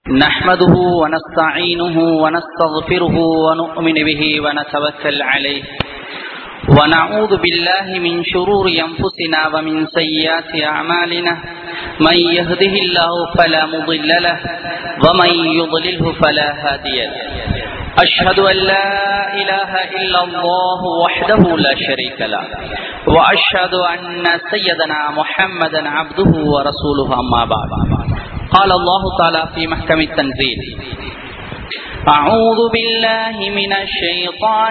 نحمده ونستعينه ونستغفره ونؤمن به ونتوكل عليه ونعوذ بالله من شرور أنفسنا ومن سيئات أعمالنا من يهده الله فلا مضل له ومن يضلله فلا هادي له أشهد أن لا إله إلا الله وحده لا شريك له وأشهد أن سيدنا محمدا عبده ورسوله أما بعد قال الله تعالى في محكم التنزيل أعوذ بالله من الشيطان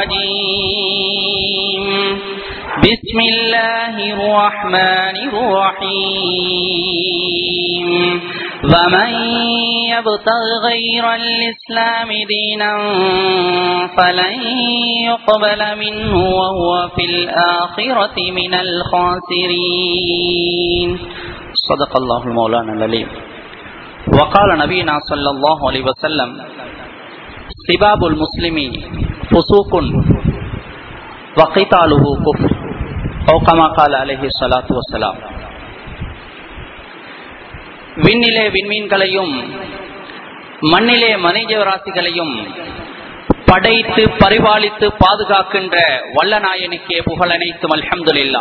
الرجيم بسم الله الرحمن الرحيم ومن يبتغ غير الإسلام دينا فلن يقبل منه وهو في الآخرة من الخاسرين صدق الله المولانا العليم وقال نبينا صلى الله عليه وسلم سباب المسلم فسوق وقتاله كفر أو كما قال عليه الصلاة والسلام விண்ணிலே விண்மீன்களையும் மண்ணிலே மனிதராசிகளையும் படைத்து பரிபாலித்து பாதுகாக்கின்ற வல்லநாயனுக்கே புகழனைத்தும் அல்ஹம்துலில்லா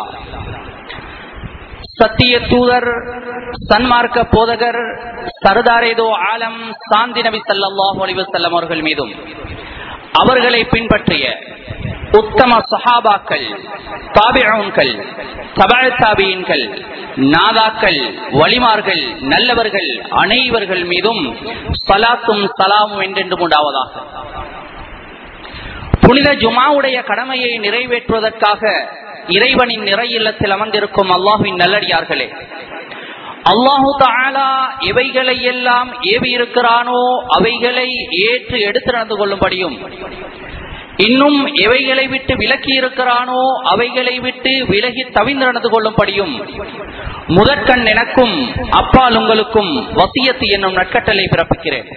சத்திய தூதர் சன்மார்க்க போதகர் சர்தாரேதோ ஆலம் சாந்தி நபி சல்லாஹூ அலிவசல்லம் அவர்கள் மீதும் அவர்களை பின்பற்றிய உத்தம சஹாபாக்கள் தாபிஊன்கள் தபாழ் தாபியின்கள் நாதாக்கள் வலிமார்கள் நல்லவர்கள் அனைவர்கள் மீதும் சலாத்தும் சலாமும் என்றென்று உண்டாவதாக புனித ஜுமாவுடைய கடமையை நிறைவேற்றுவதற்காக இறைவனின் நிறை இல்லத்தில் அமர்ந்திருக்கும் அல்லாஹுவின் நல்லடியார்களே அல்லாஹு தாலா எவைகளை எல்லாம் ஏவி இருக்கிறானோ அவைகளை ஏற்று எடுத்து நடந்து கொள்ளும்படியும் இன்னும் எவைகளை விட்டு விலக்கி இருக்கிறானோ அவைகளை விட்டு விலகி தவிந்து நடந்து கொள்ளும்படியும் முதற்கண் எனக்கும் அப்பால் உங்களுக்கும் வசியத்து என்னும் நட்கட்டளை பிறப்பிக்கிறேன்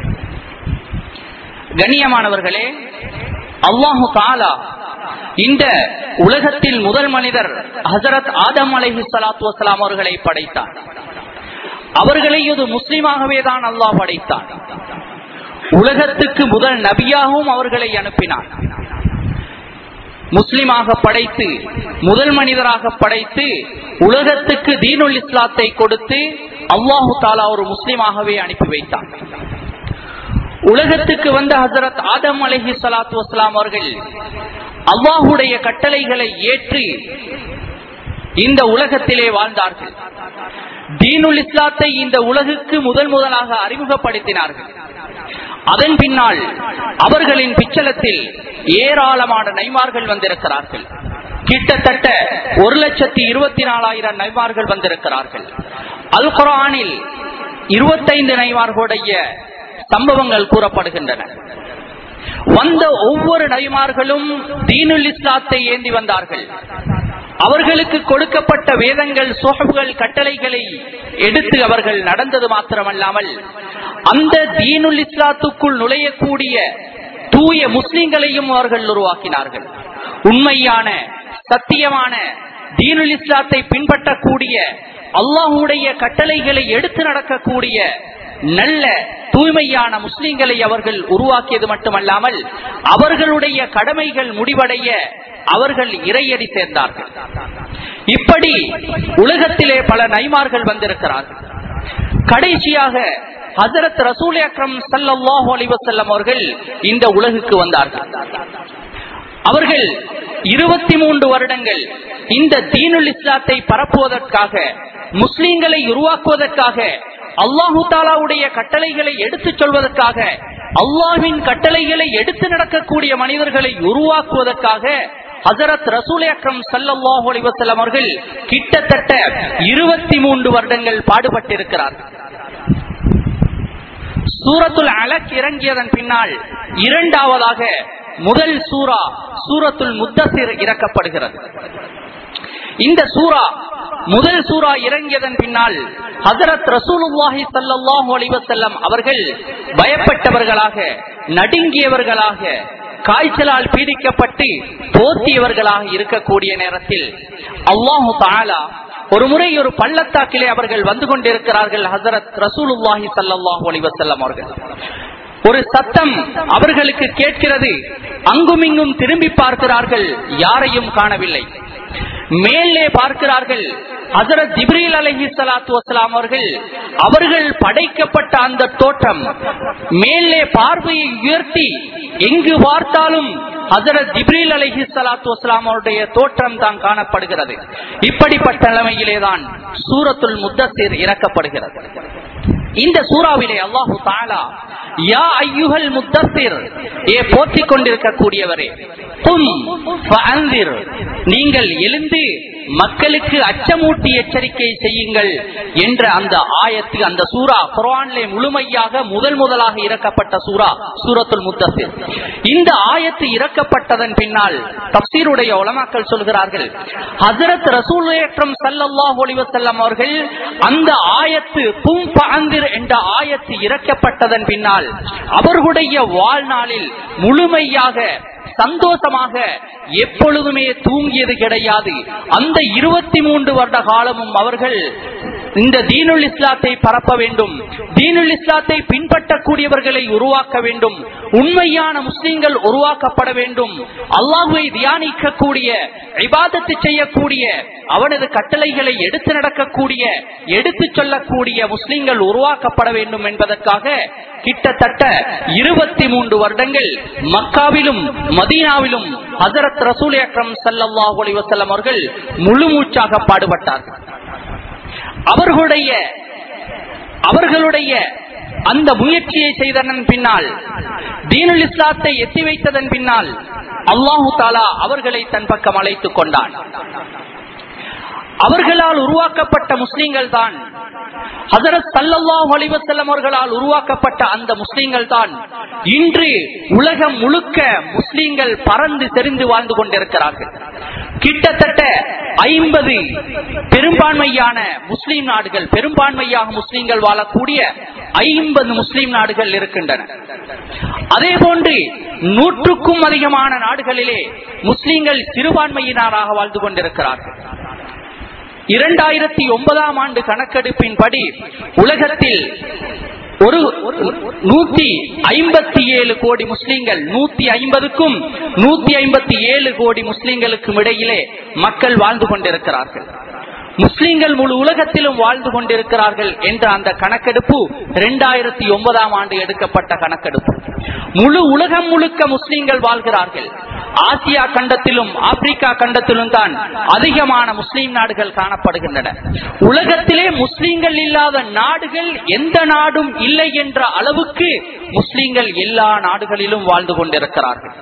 கண்ணியமானவர்களே அல்லாஹு தாலா இந்த உலகத்தில் முதல் மனிதர் ஹசரத் ஆதம் அலஹி சலாத்து வசலாம் அவர்களை படைத்தார் அவர்களை இது முஸ்லீமாகவே தான் அல்லாஹ் படைத்தான் உலகத்துக்கு முதல் நபியாகவும் அவர்களை அனுப்பினார் முஸ்லிமாக படைத்து முதல் மனிதராக படைத்து உலகத்துக்கு தீனுல் இஸ்லாத்தை கொடுத்து அல்லாஹு தாலா ஒரு முஸ்லிமாகவே அனுப்பி வைத்தார் உலகத்துக்கு வந்த ஹசரத் ஆதம் அலஹி சலாத்து வஸ்லாம் அவர்கள் அல்லாஹுடைய கட்டளைகளை ஏற்று இந்த உலகத்திலே வாழ்ந்தார்கள் தீனுல் இஸ்லாத்தை இந்த உலகுக்கு முதல் முதலாக அறிமுகப்படுத்தினார்கள் அதன் பின்னால் அவர்களின் பிச்சலத்தில் ஏராளமான நைமார்கள் வந்திருக்கிறார்கள் கிட்டத்தட்ட ஒரு லட்சத்தி இருபத்தி நாலாயிரம் நைமார்கள் வந்திருக்கிறார்கள் அல் குரானில் இருபத்தைந்து நைமார்களுடைய சம்பவங்கள் கூறப்படுகின்றன வந்த ஒவ்வொரு நபிமார்களும் தீனுல் இஸ்லாத்தை ஏந்தி வந்தார்கள் அவர்களுக்கு கொடுக்கப்பட்ட வேதங்கள் சோகவுகள் கட்டளைகளை எடுத்து அவர்கள் நடந்தது மாத்திரமல்லாமல் அந்த தீனுல் இஸ்லாத்துக்குள் நுழையக்கூடிய தூய முஸ்லிம்களையும் அவர்கள் உருவாக்கினார்கள் உண்மையான சத்தியமான தீனுல் இஸ்லாத்தை பின்பற்றக்கூடிய அல்லாஹுடைய கட்டளைகளை எடுத்து நடக்கக்கூடிய நல்ல தூய்மையான முஸ்லிம்களை அவர்கள் உருவாக்கியது மட்டுமல்லாமல் அவர்களுடைய கடமைகள் முடிவடைய அவர்கள் இறையடி சேர்ந்தார்கள் இப்படி உலகத்திலே பல நைமார்கள் வந்திருக்கிறார்கள் கடைசியாக ஹசரத் ரசூல் அக்ரம் சல்லாஹூ அலிவசல்லம் அவர்கள் இந்த உலகுக்கு வந்தார்கள் அவர்கள் இருபத்தி மூன்று வருடங்கள் இந்த தீனுல் இஸ்லாத்தை பரப்புவதற்காக முஸ்லிம்களை உருவாக்குவதற்காக அல்லாஹு தாலாவுடைய கட்டளைகளை எடுத்துச் சொல்வதற்காக அல்லாஹின் கட்டளைகளை எடுத்து நடக்கக்கூடிய மனிதர்களை உருவாக்குவதற்காக ஹசரத் ரசூல் அக்ரம் சல்லாஹூ அலிவசல்லம் அவர்கள் கிட்டத்தட்ட இருபத்தி மூன்று வருடங்கள் பாடுபட்டிருக்கிறார்கள் சூரத்துல் அலக் இறங்கியதன் பின்னால் இரண்டாவதாக முதல் சூரா சூரத்துல் முத்தசிர் இறக்கப்படுகிறது இந்த சூரா முதல் சூரா இறங்கியதன் பின்னால் ஹசரத் ரசூலுல்லாஹி சல்லாஹூ அலிவசல்லம் அவர்கள் பயப்பட்டவர்களாக நடுங்கியவர்களாக காய்ச்சலால் பீடிக்கப்பட்டு போர்த்தியவர்களாக இருக்கக்கூடிய நேரத்தில் அல்லாஹு தாலா ஒரு முறை ஒரு பள்ளத்தாக்கிலே அவர்கள் வந்து கொண்டிருக்கிறார்கள் ஹசரத் ரசூலுல்லாஹி ஸல்லல்லாஹு அலைஹி வஸல்லம் அவர்கள் ஒரு சத்தம் அவர்களுக்கு கேட்கிறது அங்குமிங்கும் திரும்பி பார்க்கிறார்கள் யாரையும் காணவில்லை மேலே பார்க்கிறார்கள் ஹசரத் ஜிப்ரீல் அலஹி சலாத்து வசலாம் அவர்கள் அவர்கள் படைக்கப்பட்ட அந்த தோற்றம் மேலே பார்வையை உயர்த்தி எங்கு பார்த்தாலும் ஹசரத் ஜிப்ரீல் அலஹி சலாத்து வசலாம் அவருடைய தோற்றம் தான் காணப்படுகிறது இப்படிப்பட்ட நிலைமையிலேதான் சூரத்துல் முத்தசிர் இறக்கப்படுகிறது இந்த சூறாவிலே அல்லாஹு தாலா யா ஐயுகல் முத்தசிர் ஏ போற்றிக் கொண்டிருக்கக்கூடியவரே கும் ஃபஅன்திர். நீங்கள் எழுந்து மக்களுக்கு அச்சமூட்டி எச்சரிக்கை செய்யுங்கள் என்ற அந்த ஆயத்து அந்த சூரா குர்ஆனிலே முழுமையாக முதல் முதலாக இறக்கப்பட்ட சூரா சூரத்துல் முத்தசிர் இந்த ஆயத்து இறக்கப்பட்டதன் பின்னால் தப்சீருடைய உலமாக்கள் சொல்கிறார்கள் ஹசரத் ரசூல் ஏற்றம் சல்லல்லாஹு அலைஹி வஸல்லம் அவர்கள் அந்த ஆயத்து கும் ஃபஅன்திர் என்ற ஆயத்து இறக்கப்பட்டதன் பின்னால் அவர்களுடைய வாழ்நாளில் முழுமையாக சந்தோஷமாக எப்பொழுதுமே தூங்கியது கிடையாது அந்த இருபத்தி மூன்று வருட காலமும் அவர்கள் இந்த தீனுல் இஸ்லாத்தை பரப்ப வேண்டும் தீனுல் இஸ்லாத்தை பின்பற்றக்கூடியவர்களை உருவாக்க வேண்டும் உண்மையான முஸ்லிம்கள் உருவாக்கப்பட வேண்டும் அல்லாஹுவை தியானிக்கக்கூடிய இபாதத்து செய்யக்கூடிய அவனது கட்டளைகளை எடுத்து நடக்கக்கூடிய எடுத்து சொல்லக்கூடிய முஸ்லிம்கள் உருவாக்கப்பட வேண்டும் என்பதற்காக கிட்டத்தட்ட இருபத்தி மூன்று வருடங்கள் மக்காவிலும் மதீனாவிலும் ஹசரத் ரசூல் அக்ரம் சல்லாஹூ அலி வசல்லம் அவர்கள் முழுமூச்சாக பாடுபட்டார்கள் அவர்களுடைய அவர்களுடைய அந்த முயற்சியை செய்ததன் பின்னால் தீனுல் இஸ்லாத்தை எத்தி வைத்ததன் பின்னால் அல்லாஹு தாலா அவர்களை தன் பக்கம் அழைத்துக் கொண்டான் அவர்களால் உருவாக்கப்பட்ட முஸ்லிம்கள் தான் ஹசரத் சல்லல்லாஹு அலைஹி வஸல்லம் அவர்களால் உருவாக்கப்பட்ட அந்த முஸ்லிம்கள் தான் இன்று உலகம் முழுக்க முஸ்லிம்கள் பறந்து தெரிந்து வாழ்ந்து கொண்டிருக்கிறார்கள் கிட்டத்தட்ட ஐம்பது பெரும்பான்மையான முஸ்லிம் நாடுகள் பெரும்பான்மையாக முஸ்லிம்கள் வாழக்கூடிய ஐம்பது முஸ்லிம் நாடுகள் இருக்கின்றன அதே போன்று நூற்றுக்கும் அதிகமான நாடுகளிலே முஸ்லிம்கள் சிறுபான்மையினராக வாழ்ந்து கொண்டிருக்கிறார்கள் இரண்டாயிரத்தி ஒன்பதாம் ஆண்டு கணக்கெடுப்பின்படி உலகத்தில் ஒரு நூத்தி ஐம்பத்தி ஏழு கோடி முஸ்லிம்கள் நூத்தி ஐம்பதுக்கும் நூத்தி ஐம்பத்தி ஏழு கோடி முஸ்லிம்களுக்கும் இடையிலே மக்கள் வாழ்ந்து கொண்டிருக்கிறார்கள் முஸ்லிம்கள் முழு உலகத்திலும் வாழ்ந்து கொண்டிருக்கிறார்கள் என்ற அந்த கணக்கெடுப்பு இரண்டாயிரத்தி ஒன்பதாம் ஆண்டு எடுக்கப்பட்ட கணக்கெடுப்பு முழு உலகம் முழுக்க முஸ்லிம்கள் வாழ்கிறார்கள் ஆசியா கண்டத்திலும் ஆப்பிரிக்கா கண்டத்திலும் தான் அதிகமான முஸ்லிம் நாடுகள் காணப்படுகின்றன உலகத்திலே முஸ்லிம்கள் இல்லாத நாடுகள் எந்த நாடும் இல்லை என்ற அளவுக்கு முஸ்லிம்கள் எல்லா நாடுகளிலும் வாழ்ந்து கொண்டிருக்கிறார்கள்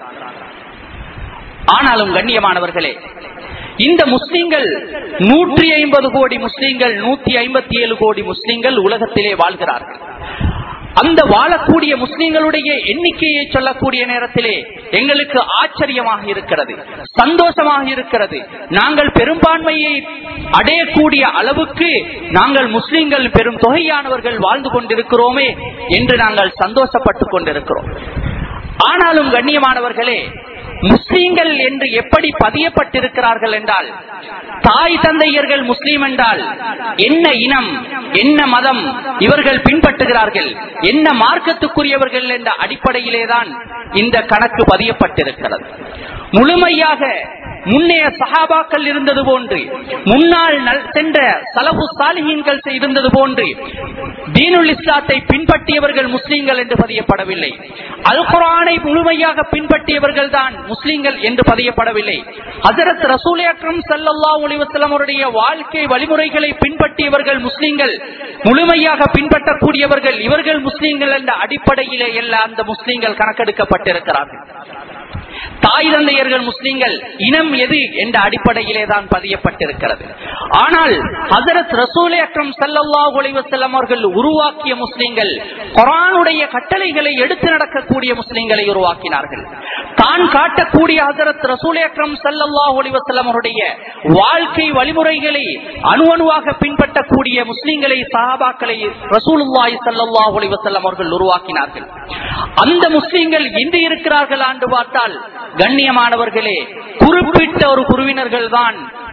ஆனாலும் கண்ணியமானவர்களே இந்த முஸ்லிம்கள் நூற்றி ஐம்பது கோடி முஸ்லிம்கள் நூத்தி ஐம்பத்தி ஏழு கோடி முஸ்லிம்கள் உலகத்திலே வாழ்கிறார்கள் அந்த வாழக்கூடிய முஸ்லிம்களுடைய எண்ணிக்கையை சொல்லக்கூடிய நேரத்திலே எங்களுக்கு ஆச்சரியமாக இருக்கிறது சந்தோஷமாக இருக்கிறது நாங்கள் பெரும்பான்மையை அடையக்கூடிய அளவுக்கு நாங்கள் முஸ்லிம்கள் பெரும் தொகையானவர்கள் வாழ்ந்து கொண்டிருக்கிறோமே என்று நாங்கள் சந்தோஷப்பட்டுக் கொண்டிருக்கிறோம் ஆனாலும் கண்ணியமானவர்களே முஸ்லீம்கள் என்று எப்படி பதியப்பட்டிருக்கிறார்கள் என்றால் தாய் தந்தையர்கள் முஸ்லீம் என்றால் என்ன இனம் என்ன மதம் இவர்கள் பின்பற்றுகிறார்கள் என்ன மார்க்கத்துக்குரியவர்கள் என்ற அடிப்படையிலேதான் இந்த கணக்கு பதியப்பட்டிருக்கிறது முழுமையாக முன்னைய சஹாபாக்கள் இருந்தது போன்று முன்னால் நல்- சென்ற சலபு சாலிஹீன்கள் இருந்தது போன்று தீனுல் இஸ்லாத்தை பின்பற்றியவர்கள் முஸ்லீம்கள் என்று பதியப்படவில்லை அல் குரானை முழுமையாக பின்பற்றியவர்கள் தான் முஸ்லீம்கள் என்று பதியப்படவில்லை ஹஜரத் ரசூல் அக்ரம் ஸல்லல்லாஹு அலைஹி வஸல்லம் அவருடைய வாழ்க்கை வழிமுறைகளை பின்பற்றியவர்கள் முஸ்லீம்கள் முழுமையாக பின்பற்றக்கூடியவர்கள் இவர்கள் முஸ்லீம்கள் என்ற அடிப்படையிலே எல்லாம் அந்த முஸ்லீம்கள் கணக்கெடுக்கப்பட்டிருக்கிறார்கள் தாய் தந்தையர்கள் முஸ்லிம்கள் இனம் எது என்ற அடிப்படையிலே தான் பதியப்பட்டிருக்கிறது ஆனால் ஹசரத் ரசூலே அக்ரம் சல்லல்லாஹு அலைஹி வஸல்லம் அவர்கள் உருவாக்கிய முஸ்லிம்கள் குர்ஆனுடைய கட்டளைகளை எடுத்து நடக்கக்கூடிய முஸ்லிம்களை உருவாக்கினார்கள் தான் காட்டக்கூடிய ஹசரத் ரசூலே அக்ரம் சல்லல்லாஹு அலைஹி வஸல்லம் அவருடைய வாழ்க்கை வழிமுறைகளை அணு அணுவாக பின்பற்றக்கூடிய முஸ்லிம்களை சஹாபாக்களை ரசூலுல்லாஹி ஸல்லல்லாஹு அலைஹி வஸல்லம் அவர்கள் உருவாக்கினார்கள் அந்த முஸ்லிம்கள் இன்று இருக்கிறார்கள் ஆண்டு பார்த்தால் கண்ணியமானவர்களே குறிப்பிட்ட ஒரு குருவினர்கள் தான்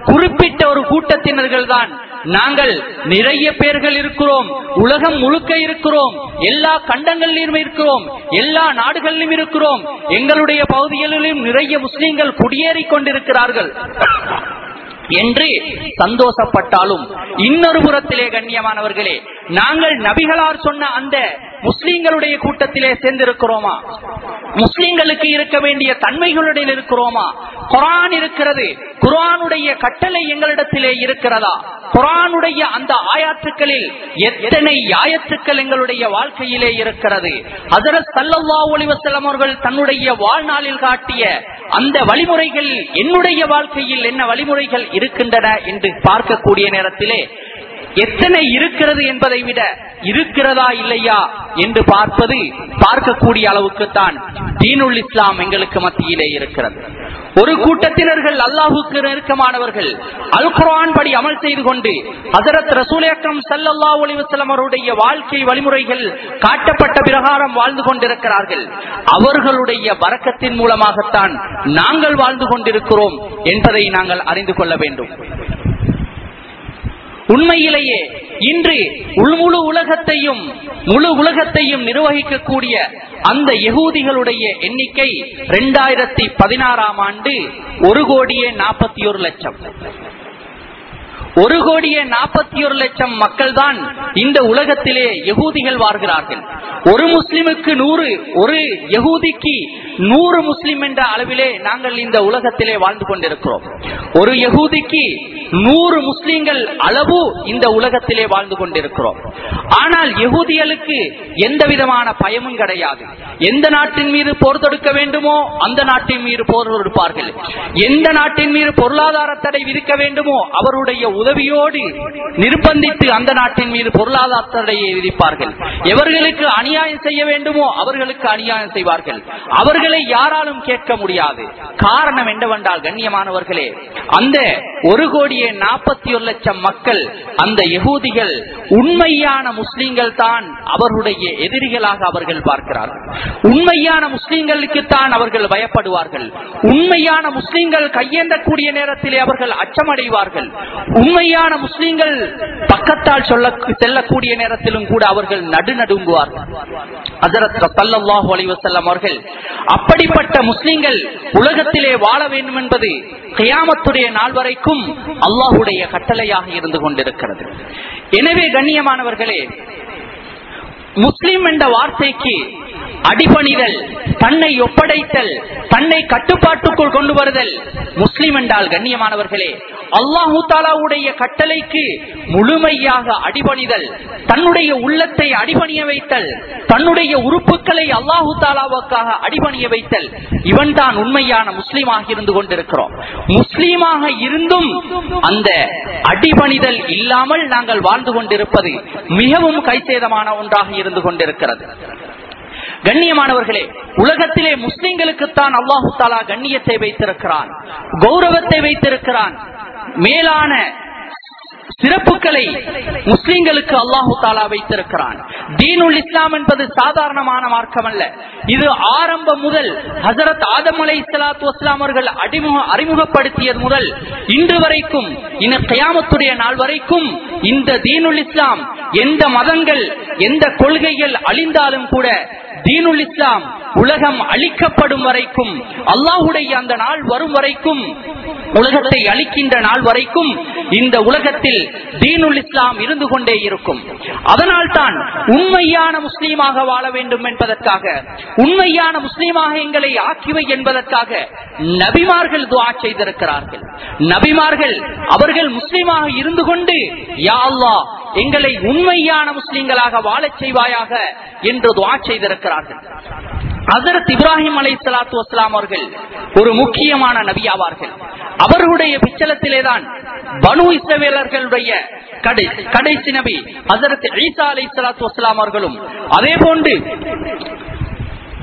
குறிப்பிட்ட ஒரு கூட்டத்தினர்கள் தான் நாங்கள் நிறைய பேர்கள் இருக்கிறோம் உலகம் முழுக்க இருக்கிறோம் எல்லா கண்டங்களிலும் இருக்கிறோம் எல்லா நாடுகளிலும் இருக்கிறோம் எங்களுடைய பகுதிகளிலும் நிறைய முஸ்லிம்கள் குடியேறிக் கொண்டிருக்கிறார்கள் என்று சந்தோஷப்பட்டாலும் இன்னொரு புறத்திலே கண்ணியமானவர்களே நாங்கள் நபிகளார் சொன்ன அந்த முஸ்லிம்களுடைய கூட்டத்திலே சேர்ந்திருக்கிறோமா முஸ்லிம்களுக்கு இருக்க வேண்டிய தன்மைகளுடன் இருக்கிறோமா குரான் இருக்கிறது குரானுடைய கட்டளை எங்களிடத்திலே இருக்கிறதா குரானுடைய அந்த ஆயாத்துக்களில் எத்தனை ஆயத்துக்கள் எங்களுடைய வாழ்க்கையிலே இருக்கிறது ஹசரத் சல்லல்லா ஒளிவசல்லம் அவர்கள் தன்னுடைய வாழ்நாளில் காட்டிய அந்த வழிமுறைகள் என்னுடைய வாழ்க்கையில் என்ன வழிமுறைகள் இருக்கின்றன என்று பார்க்கக்கூடிய நேரத்திலே எத்தனை இருக்கிறது என்பதை விட இருக்கிறதா இல்லையா என்று பார்ப்பது பார்க்கக்கூடிய அளவுக்குத்தான் தீனுல் இஸ்லாம் எங்களுக்கு மத்தியிலே இருக்கிறது ஒரு கூட்டத்தினர்கள் அல்லாஹுக்கு நெருக்கமானவர்கள் அல் குரான் படி அமல் செய்து கொண்டு ஹசரத் ரசூல் அக்ரம் சல்லல்லா ஒளிவசலம் அவருடைய வாழ்க்கை வழிமுறைகள் காட்டப்பட்ட பிரகாரம் வாழ்ந்து கொண்டிருக்கிறார்கள் அவர்களுடைய வரக்கத்தின் மூலமாகத்தான் நாங்கள் வாழ்ந்து கொண்டிருக்கிறோம் என்பதை நாங்கள் அறிந்து கொள்ள வேண்டும் உண்மையிலேயே இன்று முழு உலகத்தையும் முழு உலகத்தையும் நிர்வகிக்கக்கூடிய அந்த யகூதிகளுடைய எண்ணிக்கை இரண்டாயிரத்தி பதினாறாம் ஆண்டு ஒரு கோடியே நாற்பத்தி ஒரு லட்சம் ஒரு கோடியே நாற்பத்தி ஒரு லட்சம் மக்கள் தான் இந்த உலகத்திலே யகூதிகள் வாழ்கிறார்கள் ஒரு முஸ்லிமுக்கு நூறு ஒரு யகூதிக்கு நூறு முஸ்லிம் என்ற அளவிலே நாங்கள் இந்த உலகத்திலே வாழ்ந்து கொண்டிருக்கிறோம் ஒரு யகூதிக்கு நூறு முஸ்லிம்கள் அளவு இந்த உலகத்திலே வாழ்ந்து கொண்டிருக்கிறோம் ஆனால் யகூதிகளுக்கு எந்த விதமான பயமும் கிடையாது எந்த நாட்டின் மீது போர் தொடுக்க வேண்டுமோ அந்த நாட்டின் மீது போர் தொடுப்பார்கள் எந்த நாட்டின் மீது பொருளாதார தடை விதிக்க வேண்டுமோ அவருடைய உதவியோடு நிர்பந்தித்து அந்த நாட்டின் மீது பொருளாதார தடையை விதிப்பார்கள் எவர்களுக்கு அநியாயம் செய்ய வேண்டுமோ அவர்களுக்கு அநியாயம் செய்வார்கள் அவர்களை யாராலும் கேட்க முடியாது காரணம் என்னவென்றால் கண்ணியமானவர்களே அந்த ஒரு கோடியே நாற்பத்தி ஒரு லட்சம் மக்கள் அந்த யகூதிகள் உண்மையான முஸ்லிம்கள் தான் அவர்களுடைய எதிரிகளாக அவர்கள் பார்க்கிறார்கள் உண்மையான முஸ்லிம்களுக்கு தான் அவர்கள் பயப்படுவார்கள் உண்மையான முஸ்லிம்கள் கையேந்தக்கூடிய நேரத்திலே அவர்கள் அச்சமடைவார்கள் உண்மையான முஸ்லிம்கள் பக்கத்தால் சொல்ல செல்லக்கூடிய நேரத்திலும் கூட அவர்கள் நடுநடுங்குவார்கள் ஹஜரத் ஸல்லல்லாஹு அலைஹி வஸல்லம் அவர்கள் அப்படிப்பட்ட முஸ்லிம்கள் உலகத்திலே வாழ வேண்டும் என்பது கியாமத்துடைய நாள் வரைக்கும் அல்லாஹுடைய கட்டளையாக இருந்து கொண்டிருக்கிறது எனவே கண்ணியமானவர்களே முஸ்லிம் என்ற வார்த்தைக்கு அடிபணிதல் தன்னை ஒப்படைத்தல் தன்னை கட்டுப்பாட்டுக்குள் கொண்டு வருதல் முஸ்லிம் என்றால் கண்ணியமானவர்களே அல்லாஹூ தாலாவுடைய கட்டளைக்கு முழுமையாக அடிபணிதல் தன்னுடைய உள்ளத்தை அடிபணிய வைத்தல் தன்னுடைய உறுப்புகளை அல்லாஹூ தாலாவுக்காக அடிபணிய வைத்தல் இவன் தான் உண்மையான முஸ்லீமாக இருந்து கொண்டிருக்கிறோம் முஸ்லீமாக இருந்தும் அந்த அடிபணிதல் இல்லாமல் நாங்கள் வாழ்ந்து கொண்டிருப்பது மிகவும் கைசேதமான ஒன்றாக இருந்து கொண்டிருக்கிறது கண்ணியமானவர்களே உலகத்திலே முஸ்லிம்களுக்குத்தான் அல்லாஹு தாலா கண்ணியத்தை வைத்திருக்கிறான் கௌரவத்தை வைத்திருக்கிறான் மேலான சிறப்புகளை முஸ்லிம்களுக்கு அல்லாஹு தாலா வைத்திருக்கிறான் தீனுல் இஸ்லாம் என்பது சாதாரணமான மார்க்கம் அல்ல இது ஆரம்பம் முதல் ஹசரத் ஆதம் அலை சலாத்து வஸ்லாம் அவர்கள் அறிமுக அறிமுகப்படுத்தியது முதல் இன்று வரைக்கும் இந்த கயாமத்துடைய நாள் வரைக்கும் இந்த தீனுல் இஸ்லாம் எந்த மதங்கள் எந்த கொள்கைகள் அழிந்தாலும் கூட தீனுல் இஸ்லாம் உலகம் அழிக்கப்படும் வரைக்கும் அல்லாஹுடைய அந்த நாள் வரும் வரைக்கும் உலகத்தை அழிக்கின்ற நாள் வரைக்கும் இந்த உலகத்தில் தீனுல் இஸ்லாம் இருந்து கொண்டே இருக்கும் அதனால் தான் உண்மையான முஸ்லீமாக வாழ வேண்டும் என்பதற்காக உண்மையான முஸ்லீமாக எங்களை ஆக்கிவை என்பதற்காக நபிமார்கள் துவா செய்திருக்கிறார்கள் நபிமார்கள் அவர்கள் முஸ்லீமாக இருந்து கொண்டு யா அல்லாஹ் எங்களை உண்மையான முஸ்லீம்களாக வாழச் செய்வாயாக என்று துவா செய்திருக்கிறார்கள் ஹசரத் இப்ராஹிம் அலை சலாத்து வஸ்லாம் அவர்கள் ஒரு முக்கியமான நபி ஆவார்கள் அவர்களுடைய பிச்சலத்திலேதான் பனு இஸ்ரவேலர்களுடைய கடை கடைசி நபி ஹசரத் ஈசா அலை சலாத்து வஸ்லாம் அவர்களும் அதே போன்று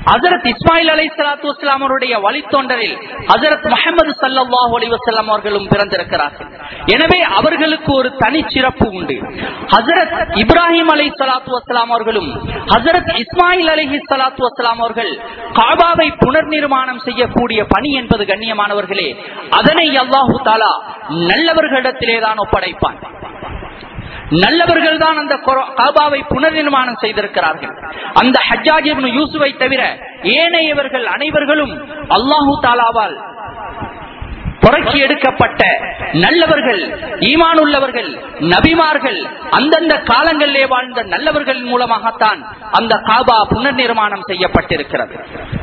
ஹசரத் இஸ்மாயில் அலை சலாத்து வஸ்லாம் அவருடைய வழித்தொண்டரில் ஹசரத் முகமது சல்லாஹ் அலிவசல்லாம் அவர்களும் பிறந்திருக்கிறார்கள் எனவே அவர்களுக்கு ஒரு தனி சிறப்பு உண்டு ஹசரத் இப்ராஹிம் அலை சலாத்து வஸ்லாம் அவர்களும் ஹசரத் இஸ்மாயில் அலிஹி சலாத்து வஸ்லாம் அவர்கள் காபாவை புனர் நிர்மாணம் செய்யக்கூடிய பணி என்பது கண்ணியமானவர்களே அதனை அல்லாஹு தாலா நல்லவர்களிடத்திலே தான் ஒப்படைப்பான் நல்லவர்கள் தான் அந்த காபாவை புனர் நிர்மாணம் செய்திருக்கிறார்கள் அந்த ஹஜ்ஜாஜ் யூசுவை தவிர ஏனையவர்கள் அனைவர்களும் அல்லாஹு தாலாவால் புரட்சி எடுக்கப்பட்ட நல்லவர்கள் ஈமானுள்ளவர்கள் நபிமார்கள் அந்தந்த காலங்களிலே வாழ்ந்த நல்லவர்கள் மூலமாகத்தான் அந்த காபா புனர் நிர்மாணம் செய்யப்பட்டிருக்கிறது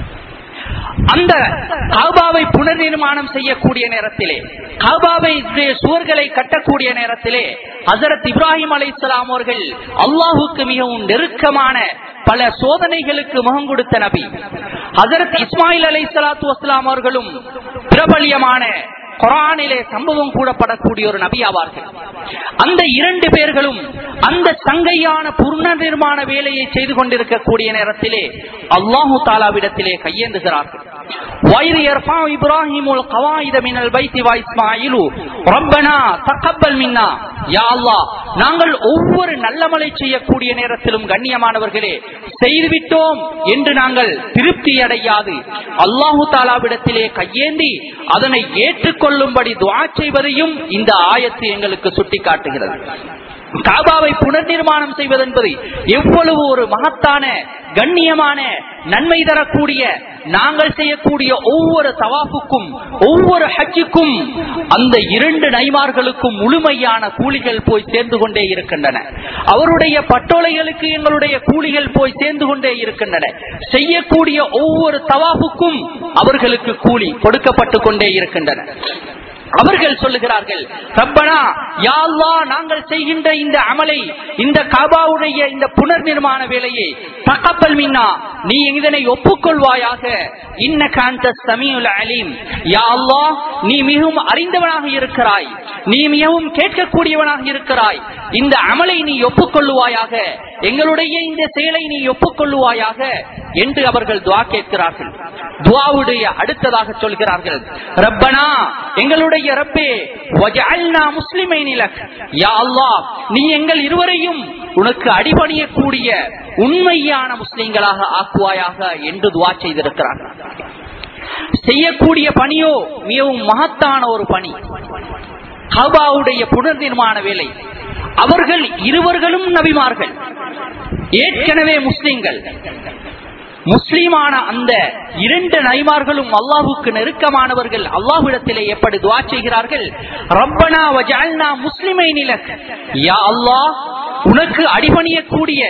அந்த காபாவை புனர் நிர்மாணம் செய்யக்கூடிய நேரத்திலே காபாவை சுவர்களை கட்டக்கூடிய நேரத்திலே ஹசரத் இப்ராஹிம் அலை அவர்கள் அல்லாஹுக்கு மிகவும் நெருக்கமான பல சோதனைகளுக்கு முகம் கொடுத்த நபி ஹசரத் இஸ்மாயில் அலை சலாத்து வஸ்லாம் அவர்களும் பிரபலியமான குரானிலே சம்பவம் கூடப்படக்கூடிய ஒரு நபி ஆவார்கள் அந்த இரண்டு பேர்களும் அந்த சங்கையான புர்ண நிர்மாண வேலையை செய்து கொண்டிருக்கக்கூடிய நேரத்திலே அல்லாஹு தாலாவிடத்திலே கையேந்துகிறார்கள் وإذ يرفع إبراهيم القواعد من البيت وإسماعيل ربنا تقبل منا يا الله நாங்கள் ஒவ்வொரு நல்லமலை செய்யக்கூடிய நேரத்திலும் கண்ணியமானவர்களே செய்துவிட்டோம் என்று நாங்கள் திருப்தி அடையாது அல்லாஹு தாலாவிடத்திலே கையேந்தி அதனை ஏற்றுக்கொள்ளும்படி துவா செய்வதையும் இந்த ஆயத்து எங்களுக்கு சுட்டிக்காட்டுகிறது காபாவை புனர் நிர்மாணம் செய்வது என்பது எவ்வளவு ஒரு மகத்தான கண்ணியமான நன்மை தரக்கூடிய நாங்கள் செய்யக்கூடிய ஒவ்வொரு தவாப்புக்கும் ஒவ்வொரு ஹஜ்ஜுக்கும் அந்த இரண்டு நைமார்களுக்கும் முழுமையான கூலிகள் போய் சேர்ந்து கொண்டே இருக்கின்றன அவருடைய பட்டோலைகளுக்கு எங்களுடைய கூலிகள் போய் சேர்ந்து கொண்டே இருக்கின்றன செய்யக்கூடிய ஒவ்வொரு தவாப்புக்கும் அவர்களுக்கு கூலி கொடுக்கப்பட்டு கொண்டே இருக்கின்றன அவர்கள் சொல்லுகிறார்கள் ரப்பனா யாழ்லா நாங்கள் செய்கின்ற இந்த அமலை இந்த காபாவுடைய இந்த புனர் நிர்மாண வேலையை தகப்பல் மின்னா நீ இதனை ஒப்புக்கொள்வாயாக இன்ன காந்த சமீல் அலீம் யாழ்லா நீ மிகவும் அறிந்தவனாக இருக்கிறாய் நீ மிகவும் கேட்கக்கூடியவனாக இருக்கிறாய் இந்த அமலை நீ ஒப்புக்கொள்ளுவாயாக எங்களுடைய இந்த செயலை நீ ஒப்புக்கொள்ளுவாயாக என்று அவர்கள் துவா கேட்கிறார்கள் துவாவுடைய அடுத்ததாக சொல்கிறார்கள் ரப்பனா எங்களுடைய ரப்பே வஜஅல்னா முஸ்லிமைனிலக் யா அல்லாஹ் நீ எங்கள் இருவரையும் உனக்கு அடிபணியக்கூடிய உண்மையான முஸ்லிம்களாக ஆக்குவாயாக என்று துவா செய்திருக்கிறார்கள் செய்யக்கூடிய பணியோ மிகவும் மகத்தான ஒரு பணி கபாவுடைய புனர் நிர்மாண வேலை அவர்கள் இருவர்களும் நபிமார்கள் ஏற்கனவே முஸ்லிம்கள் முஸ்லீமான அந்த இரண்டு நைமார்களும் அல்லாஹுக்கு நெருக்கமானவர்கள் அல்லாஹுடத்திலே எப்படி துவா செய்கிறார்கள் ரப்பனா வஜால்னா முஸ்லிமை நிலக் யா அல்லாஹ் உனக்கு அடிபணியக்கூடிய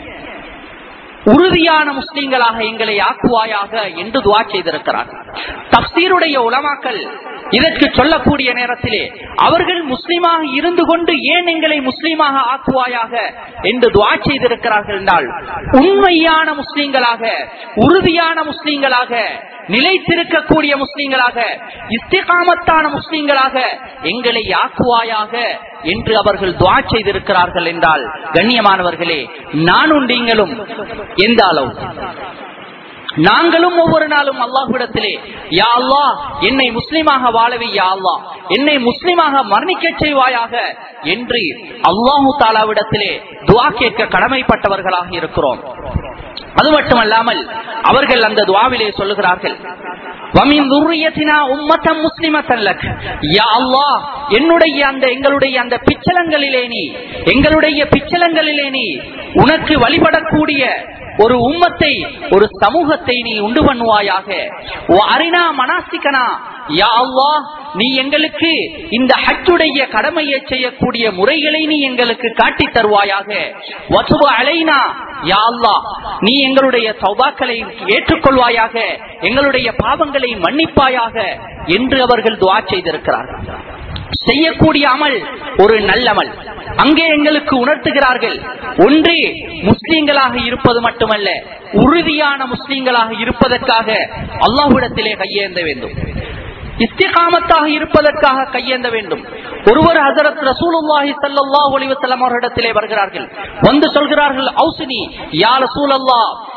உறுதியான முஸ்லிம்களாக எங்களை ஆக்குவாயாக என்று துவா செய்திருக்கிறார் தப்சீருடைய உலமாக்கல் இதற்கு சொல்லக்கூடிய நேரத்திலே அவர்கள் முஸ்லீமாக இருந்து கொண்டு ஏன் எங்களை முஸ்லீமாக ஆக்குவாயாக என்று துவா செய்திருக்கிறார்கள் என்றால் உண்மையான முஸ்லீம்களாக உறுதியான முஸ்லீம்களாக நிலைத்திருக்கக்கூடிய முஸ்லீம்களாக இஸ்திகாமத்தான முஸ்லீம்களாக எங்களை ஆக்குவாயாக என்று அவர்கள் துவா செய்திருக்கிறார்கள் என்றால் கண்ணியமானவர்களே நானும் நீங்களும் எந்த அளவு நாங்களும் ஒவ்வொரு நாளும் அல்லாஹ்விடத்திலே யா அல்லாஹ் என்னை முஸ்லிமாக வாழவி யா அல்லாஹ் என்னை முஸ்லிமாக மரணிக்க செய்வாயாக என்று அல்லாஹு தாலாவிடத்திலே துவா கேட்க கடமைப்பட்டவர்களாக இருக்கிறோம் அது மட்டுமல்லாமல் அவர்கள் அந்த துவாவிலே சொல்லுகிறார்கள் என்னுடைய அந்த எங்களுடைய அந்த பிச்சலங்களிலே நீ எங்களுடைய பிச்சலங்களிலே நீ உனக்கு வழிபடக்கூடிய ஒரு உம்மத்தை ஒரு சமூகத்தை நீ உண்டு பண்ணுவாயாக அரினா மனாசிக்கனா யா அல்லாஹ் நீ எங்களுக்கு இந்த ஹஜ்ஜுடைய கடமையை செய்யக்கூடிய முறைகளை நீ எங்களுக்கு காட்டி தருவாயாக வசுப அலைனா யா அல்லாஹ் நீ எங்களுடைய சௌபாக்களை ஏற்றுக்கொள்வாயாக எங்களுடைய பாவங்களை மன்னிப்பாயாக என்று அவர்கள் துவா செய்திருக்கிறார்கள் செய்யக்கூடிய அமல் ஒரு நல்லமல் அங்கே எங்களுக்கு உணர்த்துகிறார்கள் ஒன்று முஸ்லீம்களாக இருப்பது மட்டுமல்ல உறுதியான முஸ்லீம்களாக இருப்பதற்காக அல்லாஹ்விடத்திலே கையேந்த வேண்டும் இஸ்திகாமத்தாக இருப்பதற்காக கையேந்த வேண்டும் ஒருவர் ஹசரத் ரசூலுல்லாஹி ஸல்லல்லாஹு அலைஹி வஸல்லம் அவர்களிடத்திலே வருகிறார்கள் வந்து சொல்கிறார்கள் ஔசினி யா ரசூலல்லாஹ்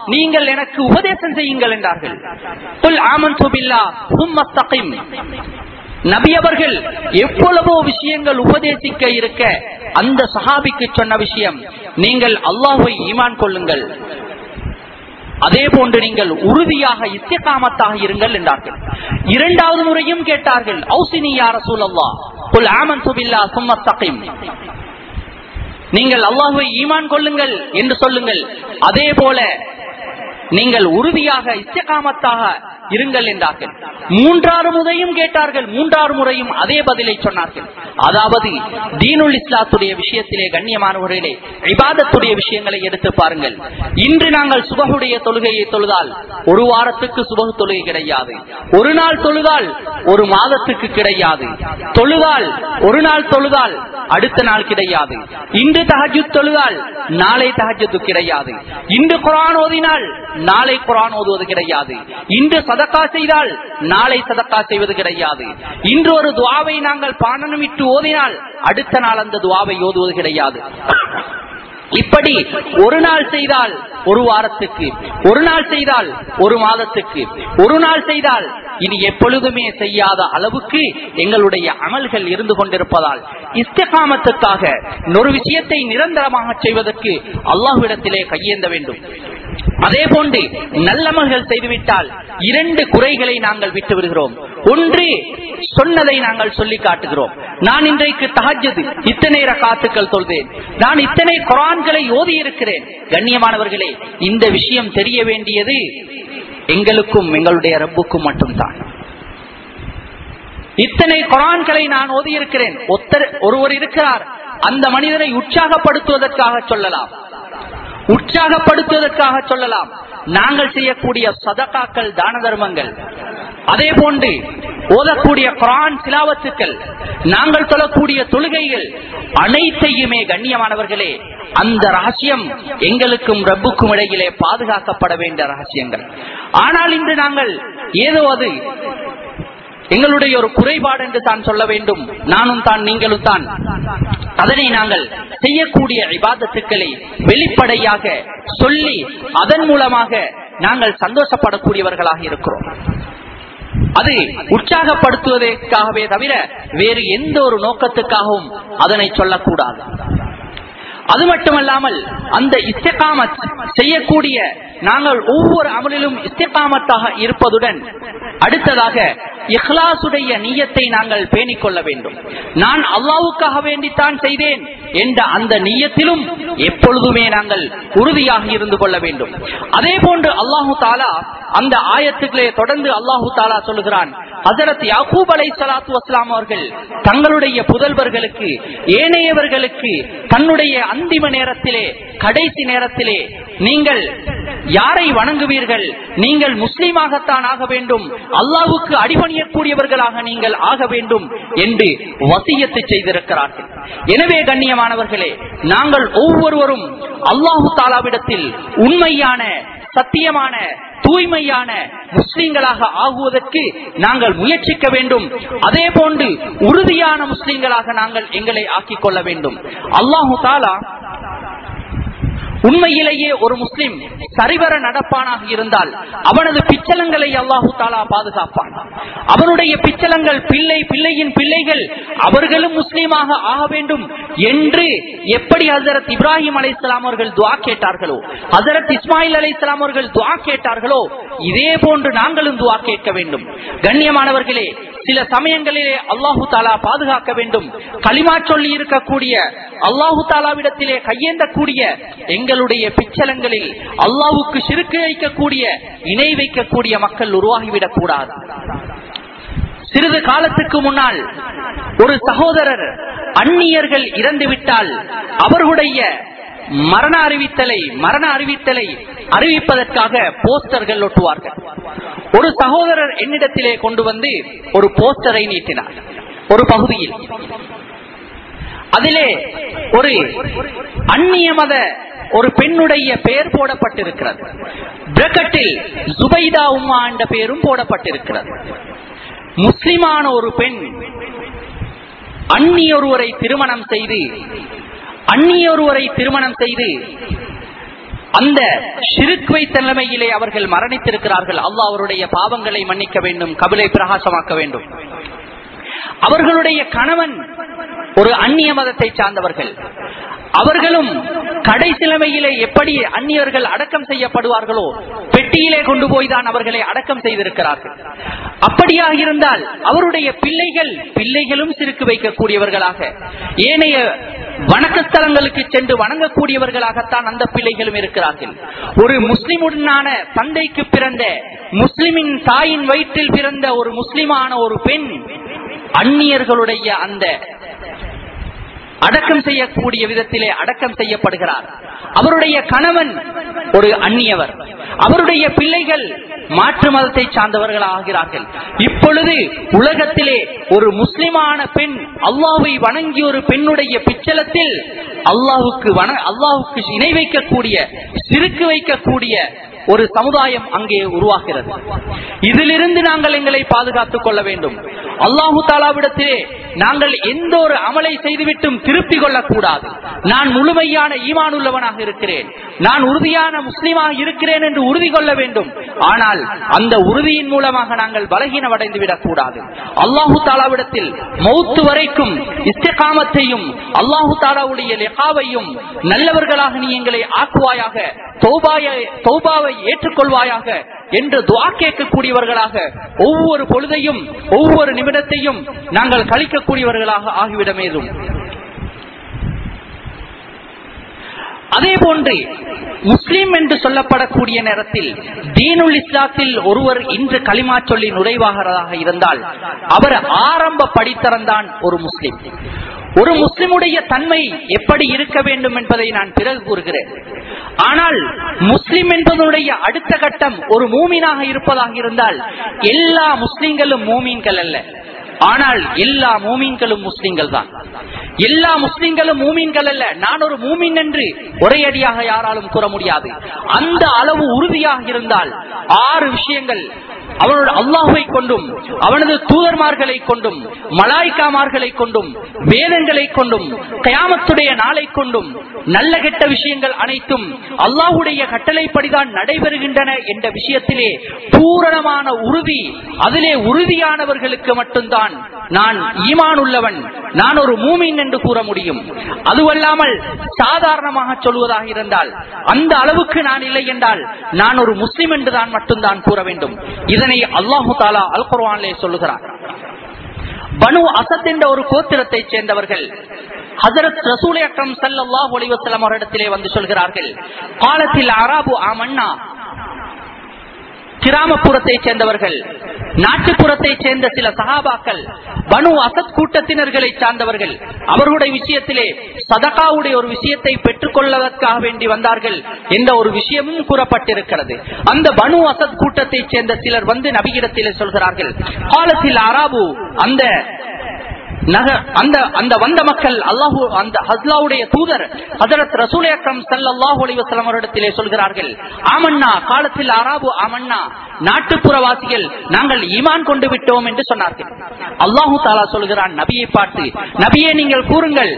நீங்கள் எனக்கு உபதேசம் செய்யுங்கள் என்றார்கள் குல் ஆமன்து பில்லாஹ் சும்ம இஸ்தகிம். நபி அவர்கள் எவ்வளவோ விஷயங்கள் உபதேசிக்க இருக்க அந்த சஹாபிக்கு சொன்ன விஷயம் நீங்கள் அல்லாஹ்வை ஈமான் கொள்ளுங்கள் அதே போன்று நீங்கள் உறுதியாக இஸ்திகாமத்தாக இருங்கள் என்றார்கள் இரண்டாவது முறையும் கேட்டார்கள் ஔசினி யா ரசூலல்லாஹ் குல் ஆமன்து பில்லாஹ் சும்ம இஸ்தகிம். நீங்கள் அல்லாஹுவை ஈமான் கொள்ளுங்கள் என்று சொல்லுங்கள் அதே போல நீங்கள் உறுதியாக இஸ்திகாமத்தாக இருங்கள் என்றார்கள் மூன்றாறு முறையும் கேட்டார்கள் மூன்றாறு முறையும் அதே பதிலை சொன்னார்கள் அதாவது தீனுல் இஸ்லாத்துடைய விஷயத்திலே கண்ணியமானவர்களே இபாதத்துடைய விஷயங்களை எடுத்து பாருங்கள் இன்று நாங்கள் சுபகுடைய தொழுகையை தொழுதால் ஒரு வாரத்துக்கு சுபகு தொழுகை கிடையாது ஒரு நாள் தொழுதால் ஒரு மாதத்துக்கு கிடையாது தொழுதால் ஒரு நாள் தொழுதால் அடுத்த நாள் கிடையாது இன்று தஹஜுத் தொழுதால் நாளை தஹஜத்து கிடையாது இன்று குரான் ஓதினால் நாளை குரான் ஓதுவது கிடையாது இன்று சதக்கா செய்தால் நாளை சதக்கா செய்வது கிடையாது இன்று ஒரு துவாவை நாங்கள் பானனமிட்டு ஓதினால் அடுத்த நாள் அந்த துவாவை ஓதுவது கிடையாது இப்படி ஒரு நாள் செய்தால் ஒரு வாரத்துக்கு ஒரு நாள் செய்தால் ஒரு மாதத்துக்கு ஒரு நாள் செய்தால் இனி எப்பொழுதுமே செய்யாத அளவுக்கு எங்களுடைய அமல்கள் இருந்து கொண்டிருப்பதால் இஸ்திகாமத்துக்காக ஒரு விஷயத்தை நிரந்தரமாக செய்வதற்கு அல்லாஹ்விடத்திலே கையேந்த வேண்டும் அதே போன்று நல்லமல்கள் செய்துவிட்டால் இரண்டு குறைகளை நாங்கள் விட்டு விடுகிறோம் ஒன்று சொன்னதை நாங்கள் சொல்லி காட்டுகிறோம் நான் இன்றைக்கு தஹஜது இத்தனை ரகாத்துக்கள் சொல்வேன் நான் இத்தனை குரான்களை ஓதி இருக்கிறேன் கண்ணியமானவர்களே இந்த விஷயம் தெரிய வேண்டியது எங்களுக்கும் எங்களுடைய ரப்புக்கும் மட்டும்தான் இத்தனை குரான்களை நான் ஓதி இருக்கிறேன் ஒருத்தர் ஒருவர் இருக்கிறார் அந்த மனிதரை உற்சாகப்படுத்துவதற்காக சொல்லலாம் உற்சாகப்படுத்துவதற்காக சொல்லலாம் நாங்கள் செய்யக்கூடிய சதகாக்கள் தான தர்மங்கள் அதே போன்று ஓதக்கூடிய குரான் சிலாவத்துக்கள் நாங்கள் சொல்லக்கூடிய தொழுகைகள் அனைத்தையுமே கண்ணியமானவர்களே அந்த ரகசியம் எங்களுக்கும் ரப்புக்கும் இடையிலே பாதுகாக்கப்பட வேண்டிய ரகசியங்கள் ஆனால் இன்று நாங்கள் ஏதோ அது எங்களுடைய ஒரு குறைபாடு என்று தான் சொல்ல வேண்டும் நானும் தான் நீங்களும் தான் அதனை நாங்கள் செய்யக்கூடிய இபாதத்துக்களை வெளிப்படையாக சொல்லி அதன் மூலமாக நாங்கள் சந்தோஷப்படக்கூடியவர்களாக இருக்கிறோம் அது உற்சாகப்படுத்துவதற்காகவே தவிர வேறு எந்த ஒரு நோக்கத்துக்காகவும் அதனை சொல்லக்கூடாது அது மட்டுமல்லாமல் அந்த இஸ்திகாமத் செய்யக்கூடிய நாங்கள் ஒவ்வொரு அமலிலும் இஸ்திகாமத்தாக இருப்பதுடன் அடுத்ததாக இஹ்லாசுடைய நீயத்தை நாங்கள் பேணிக் கொள்ள வேண்டும் நான் அல்லாவுக்காக வேண்டித்தான் செய்தேன் என்ற அந்த நீயத்திலும் எப்பொழுதுமே நாங்கள் உறுதியாக இருந்து கொள்ள வேண்டும் அதே போன்று அல்லாஹு தாலா அந்த ஆயத்துக்களே தொடர்ந்து அல்லாஹு தாலா சொல்லுகிறான் ஹசரத் யாக்கூப் அலை சலாத்து வஸ்லாம் அவர்கள் தங்களுடைய புதல்வர்களுக்கு ஏனையவர்களுக்கு தன்னுடைய அந்திம நேரத்திலே கடைசி நேரத்திலே நீங்கள் யாரை வணங்குவீர்கள் நீங்கள் முஸ்லீமாகத்தான் ஆக வேண்டும் அல்லாவுக்கு அடிபணியக்கூடியவர்களாக நீங்கள் ஆக வேண்டும் என்று வசியத்து செய்திருக்கிறார்கள் எனவே கண்ணியமானவர்களே நாங்கள் ஒவ்வொருவரும் அல்லாஹு தாலாவிடத்தில் உண்மையான சத்தியமான தூய்மையான முஸ்லிம்களாக ஆகுவதற்கு நாங்கள் முயற்சிக்க வேண்டும் அதே போன்று உறுதியான முஸ்லிம்களாக நாங்கள் எங்களை ஆக்கிக் கொள்ள வேண்டும் அல்லாஹு தாலா உண்மையிலேயே ஒரு முஸ்லிம் சரிவர நடப்பானாக இருந்தால் அவனது பிச்சலங்களை அல்லாஹு தாலா பாதுகாப்பான் அவனுடைய பிச்சலங்கள் பிள்ளை பிள்ளையின் பிள்ளைகள் அவர்களும் முஸ்லீமாக ஆக வேண்டும் என்று எப்படி ஹசரத் இப்ராஹிம் அலை அவர்கள் துவா கேட்டார்களோ ஹசரத் இஸ்மாயில் அலை அவர்கள் துவா கேட்டார்களோ இதே போன்று நாங்களும் துவா கேட்க வேண்டும் கண்ணியமானவர்களே சில சமயங்களிலே அல்லாஹு தாலா பாதுகாக்க வேண்டும் களிமா சொல்லி இருக்கக்கூடிய அல்லாஹு தாலாவிடத்திலே கையேந்தக்கூடிய எங்களுடைய பிச்சலங்களில் அல்லாஹுக்கு சிறுக்கு வைக்கக்கூடிய இணை வைக்கக்கூடிய மக்கள் உருவாகிவிடக் கூடாது சிறிது காலத்துக்கு முன்னால் ஒரு சகோதரர் அந்நியர்கள் இறந்துவிட்டால் அவர்களுடைய மரண அறிவித்தலை மரண அறிவித்தலை அறிவிப்பதற்காக போஸ்டர்கள் ஒட்டுவார்கள் ஒரு சகோதரர் என்னிடத்திலே கொண்டு வந்து ஒரு போஸ்டரை நீட்டினார் ஒரு பகுதியில் அதிலே ஒரு அந்நிய மத ஒரு பெண்ணுடைய பெயர் போடப்பட்டிருக்கிறது பிரக்கெட்டில் சுபைதா உம்மா என்ற பெயரும் போடப்பட்டிருக்கிறது முஸ்லிமான ஒரு பெண் அந்நியொருவரை திருமணம் செய்து அந்நியொருவரை திருமணம் செய்து அந்த ஷிருக் வைத்த நிலைமையிலே அவர்கள் மரணித்திருக்கிறார்கள் அல்லாஹ் அவருடைய பாவங்களை மன்னிக்க வேண்டும் கபிலை பிரகாசமாக்க வேண்டும் அவர்களுடைய கணவன் ஒரு அந்நிய மதத்தை சார்ந்தவர்கள் அவர்களும் கடைசி நிலைமையிலே எப்படி அந்நியர்கள் அடக்கம் செய்யப்படுவார்களோ பெட்டியிலே கொண்டு போய் தான் அவர்களை அடக்கம் செய்திருக்கிறார்கள் அப்படியாக இருந்தால் அவருடைய பிள்ளைகள் பிள்ளைகளும் சிறுக்கு வைக்கக்கூடியவர்களாக ஏனைய வணக்கஸ்தலங்களுக்கு சென்று வணங்கக்கூடியவர்களாகத்தான் அந்த பிள்ளைகளும் இருக்கிறார்கள் ஒரு முஸ்லிமுடனான தந்தைக்கு பிறந்த முஸ்லிமின் தாயின் வயிற்றில் பிறந்த ஒரு முஸ்லிமான ஒரு பெண் அந்நியர்களுடைய அந்த அடக்கம் செய்யக்கூடிய விதத்திலே அடக்கம் செய்யப்படுகிறார் அவருடைய கணவன் ஒரு அந்நியவர் அவருடைய பிள்ளைகள் மாற்று மதத்தை சார்ந்தவர்கள் ஆகிறார்கள் இப்பொழுது உலகத்திலே ஒரு முஸ்லிமான பெண் அல்லாவை வணங்கிய ஒரு பெண்ணுடைய பிச்சலத்தில் அல்லாவுக்கு வண அல்லாவுக்கு இணை வைக்கக்கூடிய சிறுக்கு வைக்கக்கூடிய ஒரு சமுதாயம் அங்கே உருவாகிறது இதிலிருந்து நாங்கள் எங்களை பாதுகாத்துக் கொள்ள வேண்டும் அல்லாஹு தாலாவிடத்திலே நாங்கள் எந்த ஒரு அமலை செய்துவிட்டும் திருப்பிக் கொள்ளக்கூடாது நான் முழுமையான ஈமான் உள்ளவனாக இருக்கிறேன் நான் உறுதியான முஸ்லீமாக இருக்கிறேன் என்று உறுதி கொள்ள வேண்டும் ஆனால் அந்த உறுதியின் மூலமாக நாங்கள் பலகீனமடைந்து விடக்கூடாது அல்லாஹு தாலாவிடத்தில் மௌத்து வரைக்கும் இஸ்தகாமத்தையும் அல்லாஹு தாலாவுடைய லெகாவையும் நல்லவர்களாக நீ எங்களை ஆக்குவாயாக தௌபாவை ஏற்றுக்கொள்வாயாக என்று துவா கேட்கக்கூடியவர்களாக ஒவ்வொரு பொழுதையும் ஒவ்வொரு நிமிடத்தையும் நாங்கள் கழிக்கக்கூடியவர்களாக ஆகிவிடமேதும் அதே போன்று முஸ்லிம் என்று சொல்லப்படக்கூடிய நேரத்தில் தீனுல் இஸ்லாத்தில் ஒருவர் இன்று களிமா சொல்லி நுழைவாகிறதாக இருந்தால் அவர் ஆரம்ப படித்தரந்தான் ஒரு முஸ்லிம் ஒரு முஸ்லிமுடைய தன்மை எப்படி இருக்க வேண்டும் என்பதை நான் பிறகு கூறுகிறேன் ஆனால் முஸ்லிம் என்பதனுடைய அடுத்த கட்டம் ஒரு மூமீனாக இருப்பதாக இருந்தால் எல்லா முஸ்லிம்களும் மூமீன்கள் அல்ல ஆனால் எல்லா மூமீன்களும் முஸ்லிம்கள் தான் எல்லா முஸ்லிம்களும் மூமீன்கள் அல்ல நான் ஒரு மூமின் என்று ஒரே அடியாக யாராலும் கூற முடியாது அந்த அளவு உறுதியாக இருந்தால் ஆறு விஷயங்கள் அவனோட அல்லாஹுவை கொண்டும் அவனது தூதர்மார்களை கொண்டும் மலாய்க்காமார்களை கொண்டும் வேதங்களை கொண்டும் கயாமத்துடைய நாளை கொண்டும் நல்ல கெட்ட விஷயங்கள் அனைத்தும் அல்லாஹுடைய கட்டளைப்படிதான் நடைபெறுகின்றன என்ற விஷயத்திலே பூரணமான உறுதி அதிலே உறுதியானவர்களுக்கு மட்டும்தான் நான் ஈமான் உள்ளவன் நான் ஒரு மூமின் என்று கூற முடியும் அதுவல்லாமல் சாதாரணமாக சொல்வதாக இருந்தால் அந்த அளவுக்கு நான் இல்லை என்றால் நான் ஒரு முஸ்லிம் என்றுதான் மட்டும்தான் கூற வேண்டும் இதனை அல்லாஹு தாலா அல் குர்வானிலே சொல்லுகிறார் பனு அசத் என்ற ஒரு கோத்திரத்தை சேர்ந்தவர்கள் ஹசரத் ரசூல் அக்ரம் சல்லாஹ் ஒளிவசலம் அவரிடத்திலே வந்து சொல்கிறார்கள் காலத்தில் அராபு ஆமண்ணா கிராமப்புறத்தை சேர்ந்தவர்கள் நாட்டுப்புறத்தை சேர்ந்த சில சகாபாக்கள் பனு அசத் கூட்டத்தினர்களை சார்ந்தவர்கள் அவர்களுடைய விஷயத்திலே சதகாவுடைய ஒரு விஷயத்தை பெற்றுக் கொள்வதற்காக வேண்டி வந்தார்கள் என்ற ஒரு விஷயமும் கூறப்பட்டிருக்கிறது அந்த பனு அசத் கூட்டத்தை சேர்ந்த சிலர் வந்து நபியிடத்திலே சொல்கிறார்கள் காலத்தில் அராபு அந்த அந்த அந்த வந்த மக்கள் அல்லாஹூ அந்த ஹஸ்லாவுடைய தூதர் ஹசரத் ரசூல் அக்ரம் சல்லாஹூ அலிவசலம் அவரிடத்திலே சொல்கிறார்கள் ஆமண்ணா காலத்தில் அராபு ஆமண்ணா நாட்டுப்புறவாசிகள் நாங்கள் ஈமான் கொண்டு விட்டோம் என்று சொன்னார்கள் அல்லாஹூ தாலா சொல்கிறான் நபியை பார்த்து நபியே நீங்கள் கூறுங்கள்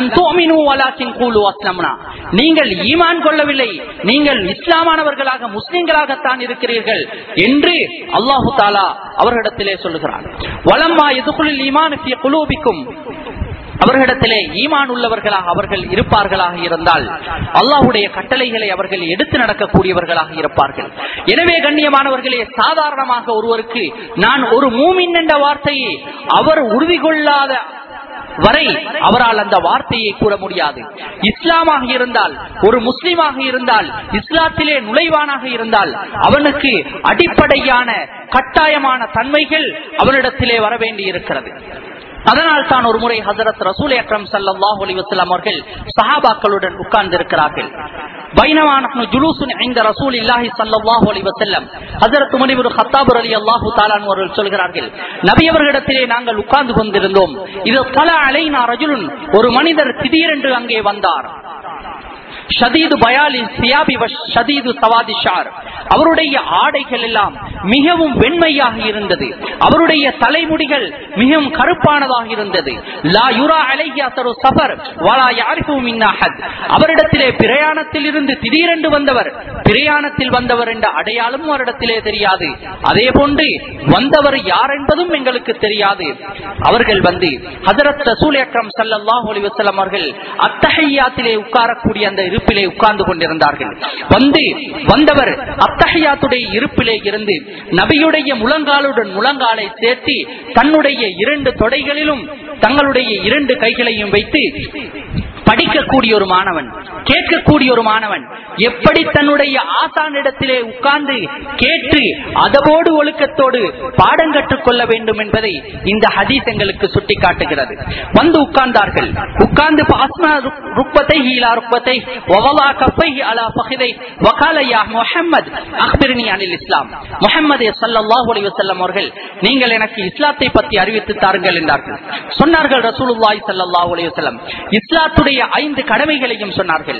நீங்கள் ஈமான் கொள்ளவில்லை நீங்கள் இஸ்லாமானவர்களாக முஸ்லிம்களாகத்தான் இருக்கிறீர்கள் என்று அல்லாஹு தாலா அவர்களிடத்திலே சொல்லுகிறார் வளம்மா எதுக்குள் ஈமான் குலூபிக்கும் அவர்களிடத்திலே ஈமான் உள்ளவர்களாக அவர்கள் இருப்பார்களாக இருந்தால் அல்லாஹுடைய கட்டளைகளை அவர்கள் எடுத்து நடக்கக்கூடியவர்களாக இருப்பார்கள் எனவே கண்ணியமானவர்களே சாதாரணமாக ஒருவருக்கு நான் ஒரு மூமின் என்ற வார்த்தையை அவர் உறுதி கொள்ளாத வரை அவரால் அந்த வார்த்தையை கூற முடியாது இஸ்லாமாக இருந்தால் ஒரு முஸ்லிமாக இருந்தால் இஸ்லாத்திலே நுழைவானாக இருந்தால் அவனுக்கு அடிப்படையான கட்டாயமான தன்மைகள் அவனிடத்திலே வர வேண்டி இருக்கிறது அதனால் தான் ஒரு முறை ஹசரத் ரசூல் அக்ரம் சல்லாஹ் அலிவசல்லாம் அவர்கள் சஹாபாக்களுடன் உட்கார்ந்து இருக்கிறார்கள் சொல்கிறார்கள் நபி அவர்களிடத்திலே நாங்கள் உட்கார்ந்து கொண்டிருந்தோம் இது பல அலைனா ரஜுலுன் ஒரு மனிதர் திடீரென்று அங்கே வந்தார் ஷதீது பயாலி சியாபி ஷதீது சவாதி ஷார் அவருடைய ஆடைகள் எல்லாம் மிகவும் வெண்மையாக இருந்தது அவருடைய தலைமுடிகள் மிகவும் கருப்பானதாக இருந்தது லா யுரா அலைஹி அசரு சஃபர் வலா யாரிஃபு மின் அஹத் அவரிடத்திலே பிரயாணத்தில் இருந்து திடீரென்று வந்தவர் பிரயாணத்தில் வந்தவர் என்ற அடையாளமும் அவரிடத்திலே தெரியாது அதே போன்று வந்தவர் யார் என்பதும் எங்களுக்கு தெரியாது அவர்கள் வந்து ஹசரத் ரசூல் அக்ரம் சல்லல்லாஹு அலைஹி வஸல்லம் அவர்கள் அத்தஹியாத்திலே உட்காரக்கூடிய அந்த இருப்பிலே உட்கார்ந்து கொண்டிருந்தார்கள் வந்து வந்தவர் அத்தஹியாத்துடைய இருப்பிலே இருந்து நபியுடைய முழங்காலுடன் முழங்காலை சேர்த்து தன்னுடைய இரண்டு தொடைகளிலும் தங்களுடைய இரண்டு கைகளையும் வைத்து படிக்கக்கூடிய ஒரு மாணவன் கேட்கக்கூடிய ஒரு மாணவன் எப்படி தன்னுடைய ஆசானிடத்திலே உட்கார்ந்து கேட்டு அதவோடு ஒழுக்கத்தோடு பாடம் கற்றுக்கொள்ள வேண்டும் என்பதை இந்த ஹதீஸ் எங்களுக்கு சுட்டி காட்டுகிறது வந்து உட்கார்ந்தார்கள் உட்கார்ந்து பாஸ்மா ருக்பத்தை ஹீலா ருக்பத்தை வவலா கஃபை அலா ஃபஹிதை வகால யா முஹம்மத் அக்பிர்னி அனில் இஸ்லாம் முஹம்மது ஸல்லல்லாஹு அலைஹி வஸல்லம் அவர்கள் நீங்கள் எனக்கு இஸ்லாத்தை பற்றி அறிவித்து தாருங்கள் என்றார்கள் சொன்னார்கள் ரசூலுல்லாஹி ஸல்லல்லாஹு அலைஹி வஸல்லம் இஸ்லாத்துடைய ஐந்து கடமைகளையும் சொன்னார்கள்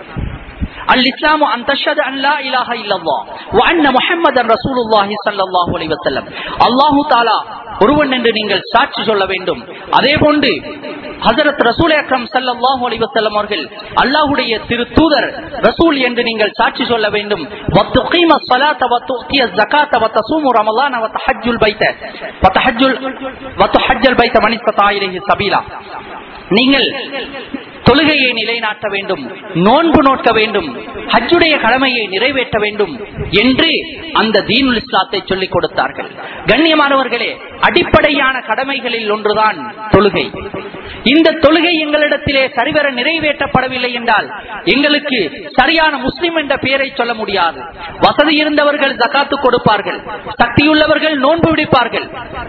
அல் இஸ்லாமு அன் தஷஹது அன் லா இலாஹ இல்லல்லாஹ் வ அன்ன முஹம்மதன் ரசூலுல்லாஹி ஸல்லல்லாஹு அலைஹி வஸல்லம் அல்லாஹ் தஆலா ஒருவன் என்று நீங்கள் சாட்சி சொல்ல வேண்டும் அதே போன்று ஹசரத் ரசூல் அக்ரம் ஸல்லல்லாஹு அலைஹி வஸல்லம் அவர்கள் அல்லாஹ்வுடைய திரு தூதர் ரசூல் என்று நீங்கள் சாட்சி சொல்ல வேண்டும் வ துகீம ஸலாத்த வ துஅத்திய ஸகாத்த வ தஸூமு ரமலான வ தஹஜ்ஜுல் பைத வ தஹஜ்ஜுல் வ துஹஜ்ஜல் பைத மன் இஸ்ததா இலைஹி சபீலா நீங்கள் தொழுகையை நிலைநாட்ட வேண்டும் நோன்பு நோக்க வேண்டும் ஹஜ்ஜுடைய கடமையை நிறைவேற்ற வேண்டும் என்று அந்த தீனுல் இஸ்லாத்தை சொல்லிக் கொடுத்தார்கள் கண்ணியமானவர்களே அடிப்படையான கடமைகளில் ஒன்றுதான் தொழுகை இந்த தொழுகை எங்களிடத்திலே சரிவர நிறைவேற்றப்படவில்லை என்றால் எங்களுக்கு சரியான முஸ்லிம் என்ற பெயரை சொல்ல முடியாது வசதி இருந்தவர்கள் ஜக்காத்து கொடுப்பார்கள் சக்தியுள்ளவர்கள் நோன்பு விடுப்பார்கள்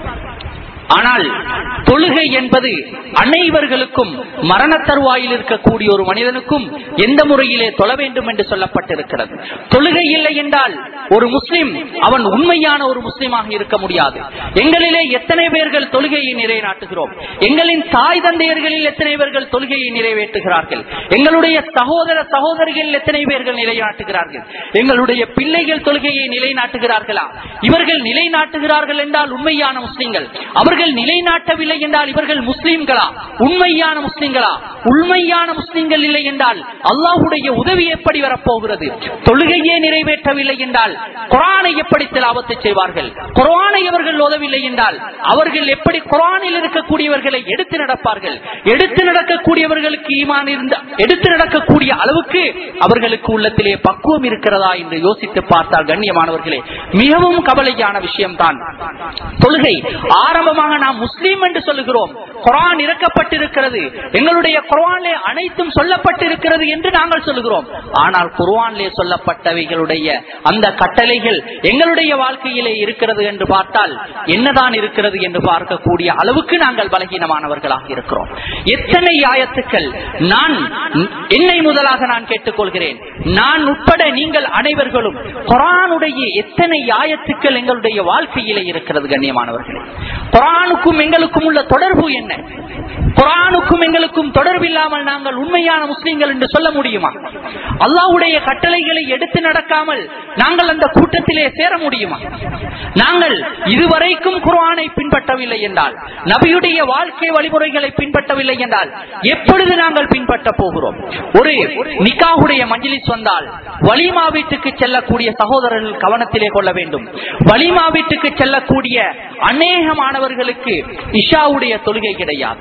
ஆனால் தொழுகை என்பது அனைவர்களுக்கும் மரண தருவாயில் இருக்கக்கூடிய ஒரு மனிதனுக்கும் எந்த முறையிலே தொழ வேண்டும் என்று சொல்லப்பட்டிருக்கிறது தொழுகை இல்லை என்றால் ஒரு முஸ்லிம் அவன் உண்மையான ஒரு முஸ்லிமாக இருக்க முடியாது எங்களிலே எத்தனை பேர்கள் தொழுகையை நிறைநாட்டுகிறோம் எங்களின் தாய் தந்தையர்களில் எத்தனை பேர்கள் தொழுகையை நிறைவேற்றுகிறார்கள் எங்களுடைய சகோதர சகோதரிகள் எத்தனை பேர்கள் நிலைநாட்டுகிறார்கள் எங்களுடைய பிள்ளைகள் தொழுகையை நிலைநாட்டுகிறார்களா இவர்கள் நிலைநாட்டுகிறார்கள் என்றால் உண்மையான முஸ்லிம்கள் அவர்கள் நிலைநாட்டவில்லை என்றால் இவர்கள் முஸ்லிம்களா உண்மையான முஸ்லிம்களா உண்மையான முஸ்லிம்கள் இல்லை என்றால் அல்லாஹுடைய உதவி எப்படி வரப்போகிறது தொழுகையே நிறைவேற்றவில்லை என்றால் குரானை எப்படி திலாவத்தை செய்வார்கள் குரானை அவர்கள் ஓதவில்லை என்றால் அவர்கள் எப்படி குரானில் இருக்கக்கூடியவர்களை எடுத்து நடப்பார்கள் எடுத்து நடக்கக்கூடியவர்களுக்கு ஈமான் இருந்த எடுத்து நடக்கக்கூடிய அளவுக்கு அவர்களுக்கு உள்ளத்திலே பக்குவம் இருக்கிறதா என்று யோசித்து பார்த்தால் கண்ணியமானவர்களே மிகவும் கவலையான விஷயம்தான் தொழுகை ஆரம்பமாக நாம் முஸ்லீம் என்று சொல்லுகிறோம் குரான் இறக்கப்பட்டிருக்கிறது எங்களுடைய குரானிலே அனைத்தும் சொல்லப்பட்டிருக்கிறது என்று நாங்கள் சொல்லுகிறோம் ஆனால் குர்ஆனிலே சொல்லப்பட்டவைகளுடைய அந்த கட்டளைகள் எங்களுடைய வாழ்க்கையிலே இருக்கிறது என்று பார்த்தால் என்னதான் இருக்கிறது என்று பார்க்கக்கூடிய அளவுக்கு நாங்கள் பலகீனமானவர்களாக இருக்கிறோம் எத்தனை ஆயத்துக்கள் நான் என்னை முதலாக நான் கேட்டுக்கொள்கிறேன் நான் உட்பட நீங்கள் அனைவர்களும் குரானுடைய எத்தனை ஆயத்துக்கள் எங்களுடைய வாழ்க்கையிலே இருக்கிறது கண்ணியமானவர்களே குரானுக்கும் எங்களுக்கும் உள்ள தொடர்பு என்ன குரானுக்கும் எங்களுக்கும் தொடர்பு இல்லாமல் நாங்கள் உண்மையான முஸ்லிம்கள் என்று சொல்ல முடியுமா அல்லாஹ்வுடைய கட்டளைகளை எடுத்து நடக்காமல் நாங்கள் அந்த கூட்டத்திலே சேர முடியுமா நாங்கள் இதுவரைக்கும் குர்ஆனை பின்பற்றவில்லை என்றால் நபியுடைய வாழ்க்கை வழிமுறைகளை பின்பற்றவில்லை என்றால் எப்பொழுது நாங்கள் பின்பற்ற போகிறோம் ஒரு நிக்காஹுடைய மஜ்லிஸ் வந்தால் வலிமா வீட்டுக்கு செல்லக்கூடிய சகோதரர்கள் கவனத்திலே கொள்ள வேண்டும் வலிமா வீட்டுக்கு செல்லக்கூடிய அநேக மாணவர்களுக்கு இஷாவுடைய தொழுகை கிடையாது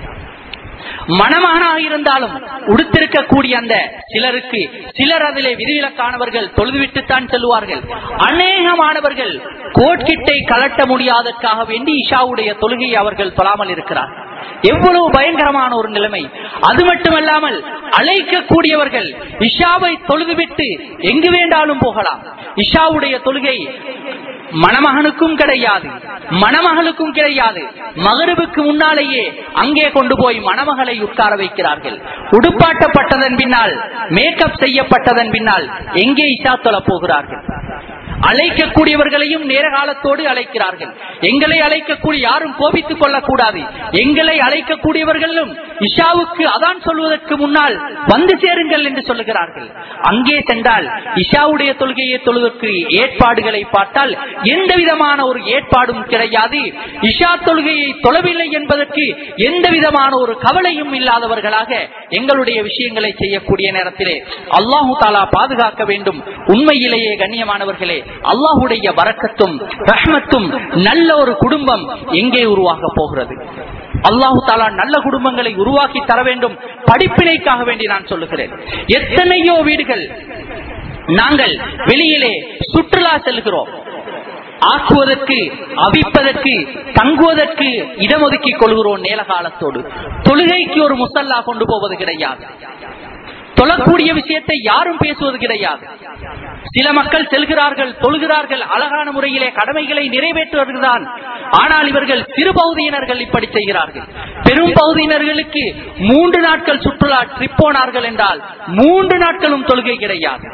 மணமகனாக இருந்தாலும் உடுத்திருக்கக்கூடிய அந்த சிலருக்கு சிலர் அதிலே விதிவிலக்கானவர்கள் தொழுதுவிட்டுத்தான் செல்வார்கள் அநேக மாணவர்கள் கோட்கிட்டை கலட்ட முடியாதற்காக வேண்டி இஷாவுடைய தொழுகையை அவர்கள் தொழாமல் இருக்கிறார் எவ்வளவு பயங்கரமான ஒரு நிலைமை அது மட்டுமல்லாமல் அழைக்கக்கூடியவர்கள் இஷாவை தொழுதுவிட்டு எங்கு வேண்டாலும் போகலாம் இஷாவுடைய தொழுகை மணமகனுக்கும் கிடையாது மணமகளுக்கும் கிடையாது மகருவுக்கு முன்னாலேயே அங்கே கொண்டு போய் மணமகளை உட்கார வைக்கிறார்கள் உடுப்பாட்டப்பட்டதன் பின்னால் மேக்கப் செய்யப்பட்டதன் பின்னால் எங்கே இஷா தொழ போகிறார்கள் அழைக்கக்கூடியவர்களையும் நேர காலத்தோடு அழைக்கிறார்கள் எங்களை அழைக்கக்கூடிய யாரும் கோபித்துக் கொள்ளக்கூடாது எங்களை அழைக்கக்கூடியவர்களும் இஷாவுக்கு அதான் சொல்வதற்கு முன்னால் வந்து சேருங்கள் என்று சொல்லுகிறார்கள் அங்கே சென்றால் இஷாவுடைய தொழுகையை தொழுவதற்கு ஏற்பாடுகளை பார்த்தால் எந்த விதமான ஒரு ஏற்பாடும் கிடையாது இஷா தொழுகையை தொழவில்லை என்பதற்கு எந்த விதமான ஒரு கவலையும் இல்லாதவர்களாக எங்களுடைய விஷயங்களை செய்யக்கூடிய நேரத்திலே அல்லாஹு தாலா பாதுகாக்க வேண்டும் உண்மையிலேயே கண்ணியமானவர்களே அல்லாஹுடைய வரக்கத்தும் ரஹ்மத்தும் நல்ல ஒரு குடும்பம் எங்கே உருவாக போகிறது அல்லாஹு தாலா நல்ல குடும்பங்களை உருவாக்கி தர வேண்டும் படிப்பினைக்காக வேண்டி நான் சொல்லுகிறேன் எத்தனையோ வீடுகள் நாங்கள் வெளியிலே சுற்றுலா செல்கிறோம் ஆக்குவதற்கு அவிப்பதற்கு தங்குவதற்கு இடம் ஒதுக்கிக் கொள்கிறோம் நேர காலத்தோடு தொழுகைக்கு ஒரு முசல்லா கொண்டு போவது கிடையாது தொழக்கூடிய விஷயத்தை யாரும் பேசுவது கிடையாது சில மக்கள் செல்கிறார்கள் தொழுகிறார்கள் அழகான முறையிலே கடமைகளை நிறைவேற்றுவதுதான் ஆனால் இவர்கள் சிறு பகுதியினர்கள் இப்படி செய்கிறார்கள் பெரும் பகுதியினர்களுக்கு மூன்று நாட்கள் சுற்றுலா ட்ரிப் போனார்கள் என்றால் மூன்று நாட்களும் தொழுகை கிடையாது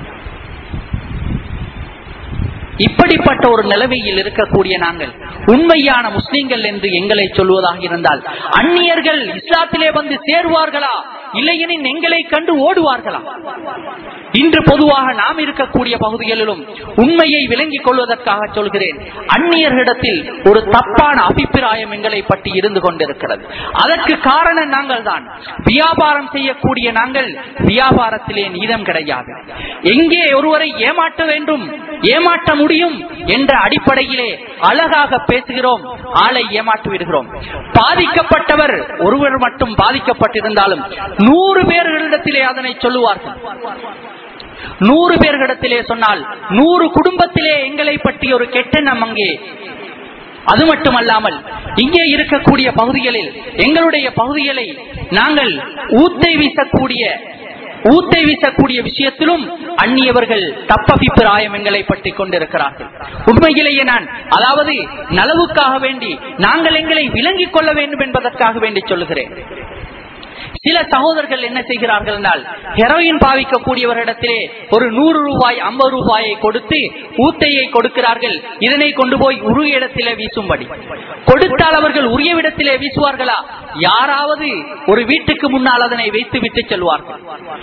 இப்படிப்பட்ட ஒரு நிலைமையில் இருக்கக்கூடிய நாங்கள் உண்மையான முஸ்லிம்கள் என்று எங்களை சொல்வதாக இருந்தால் அந்நியர்கள் இஸ்லாத்திலே வந்து சேருவார்களா இல்லையெனில் எங்களை கண்டு ஓடுவார்களா இன்று பொதுவாக நாம் இருக்கக்கூடிய பகுதிகளிலும் உண்மையை விளங்கிக் கொள்வதற்காக சொல்கிறேன் அந்நியர்களிடத்தில் ஒரு தப்பான அபிப்பிராயம் எங்களை பற்றி இருந்து கொண்டிருக்கிறது அதற்கு காரணம் நாங்கள் தான் வியாபாரம் செய்யக்கூடிய நாங்கள் வியாபாரத்திலே நீதம் கிடையாது எங்கே ஒருவரை ஏமாற்ற வேண்டும் ஏமாற்ற முடியும் என்ற அடிப்படையிலே அழகாக பேசுகிறோம் ஆளை ஏமாற்றி விடுகிறோம் பாதிக்கப்பட்டவர் ஒருவர் மட்டும் பாதிக்கப்பட்டிருந்தாலும் நூறு பேர்களிடத்திலே அதனை சொல்லுவார்கள் நூறு பேர்களிடத்திலே சொன்னால் நூறு குடும்பத்திலே எங்களை பற்றி ஒரு கெட்டெண்ணம் அங்கே அது மட்டுமல்லாமல் இங்கே இருக்கக்கூடிய பகுதிகளில் எங்களுடைய பகுதிகளை நாங்கள் ஊத்தை வீசக்கூடிய ஊத்தை வீசக்கூடிய விஷயத்திலும் அந்நியவர்கள் தப்பபிப்பிராயம் எங்களை பற்றி கொண்டிருக்கிறார்கள் உண்மையிலேயே நான் அதாவது நலவுக்காக வேண்டி நாங்கள் எங்களை விளங்கிக் கொள்ள வேண்டும் என்பதற்காக வேண்டி சொல்லுகிறேன் சில சகோதரர்கள் என்ன செய்கிறார்கள் என்றால் ஹெரோயின் பாவிக்கக்கூடியவரிடத்திலே ஒரு நூறு ரூபாய் ஐம்பது ரூபாயை கொடுத்து ஊத்தையை கொடுக்கிறார்கள் இதனை கொண்டு போய் உரிய இடத்திலே வீசும்படி கொடுத்தால் அவர்கள் உரிய இடத்திலே வீசுவார்களா யாராவது ஒரு வீட்டுக்கு முன்னால் அதனை வைத்து விட்டு செல்வார்கள்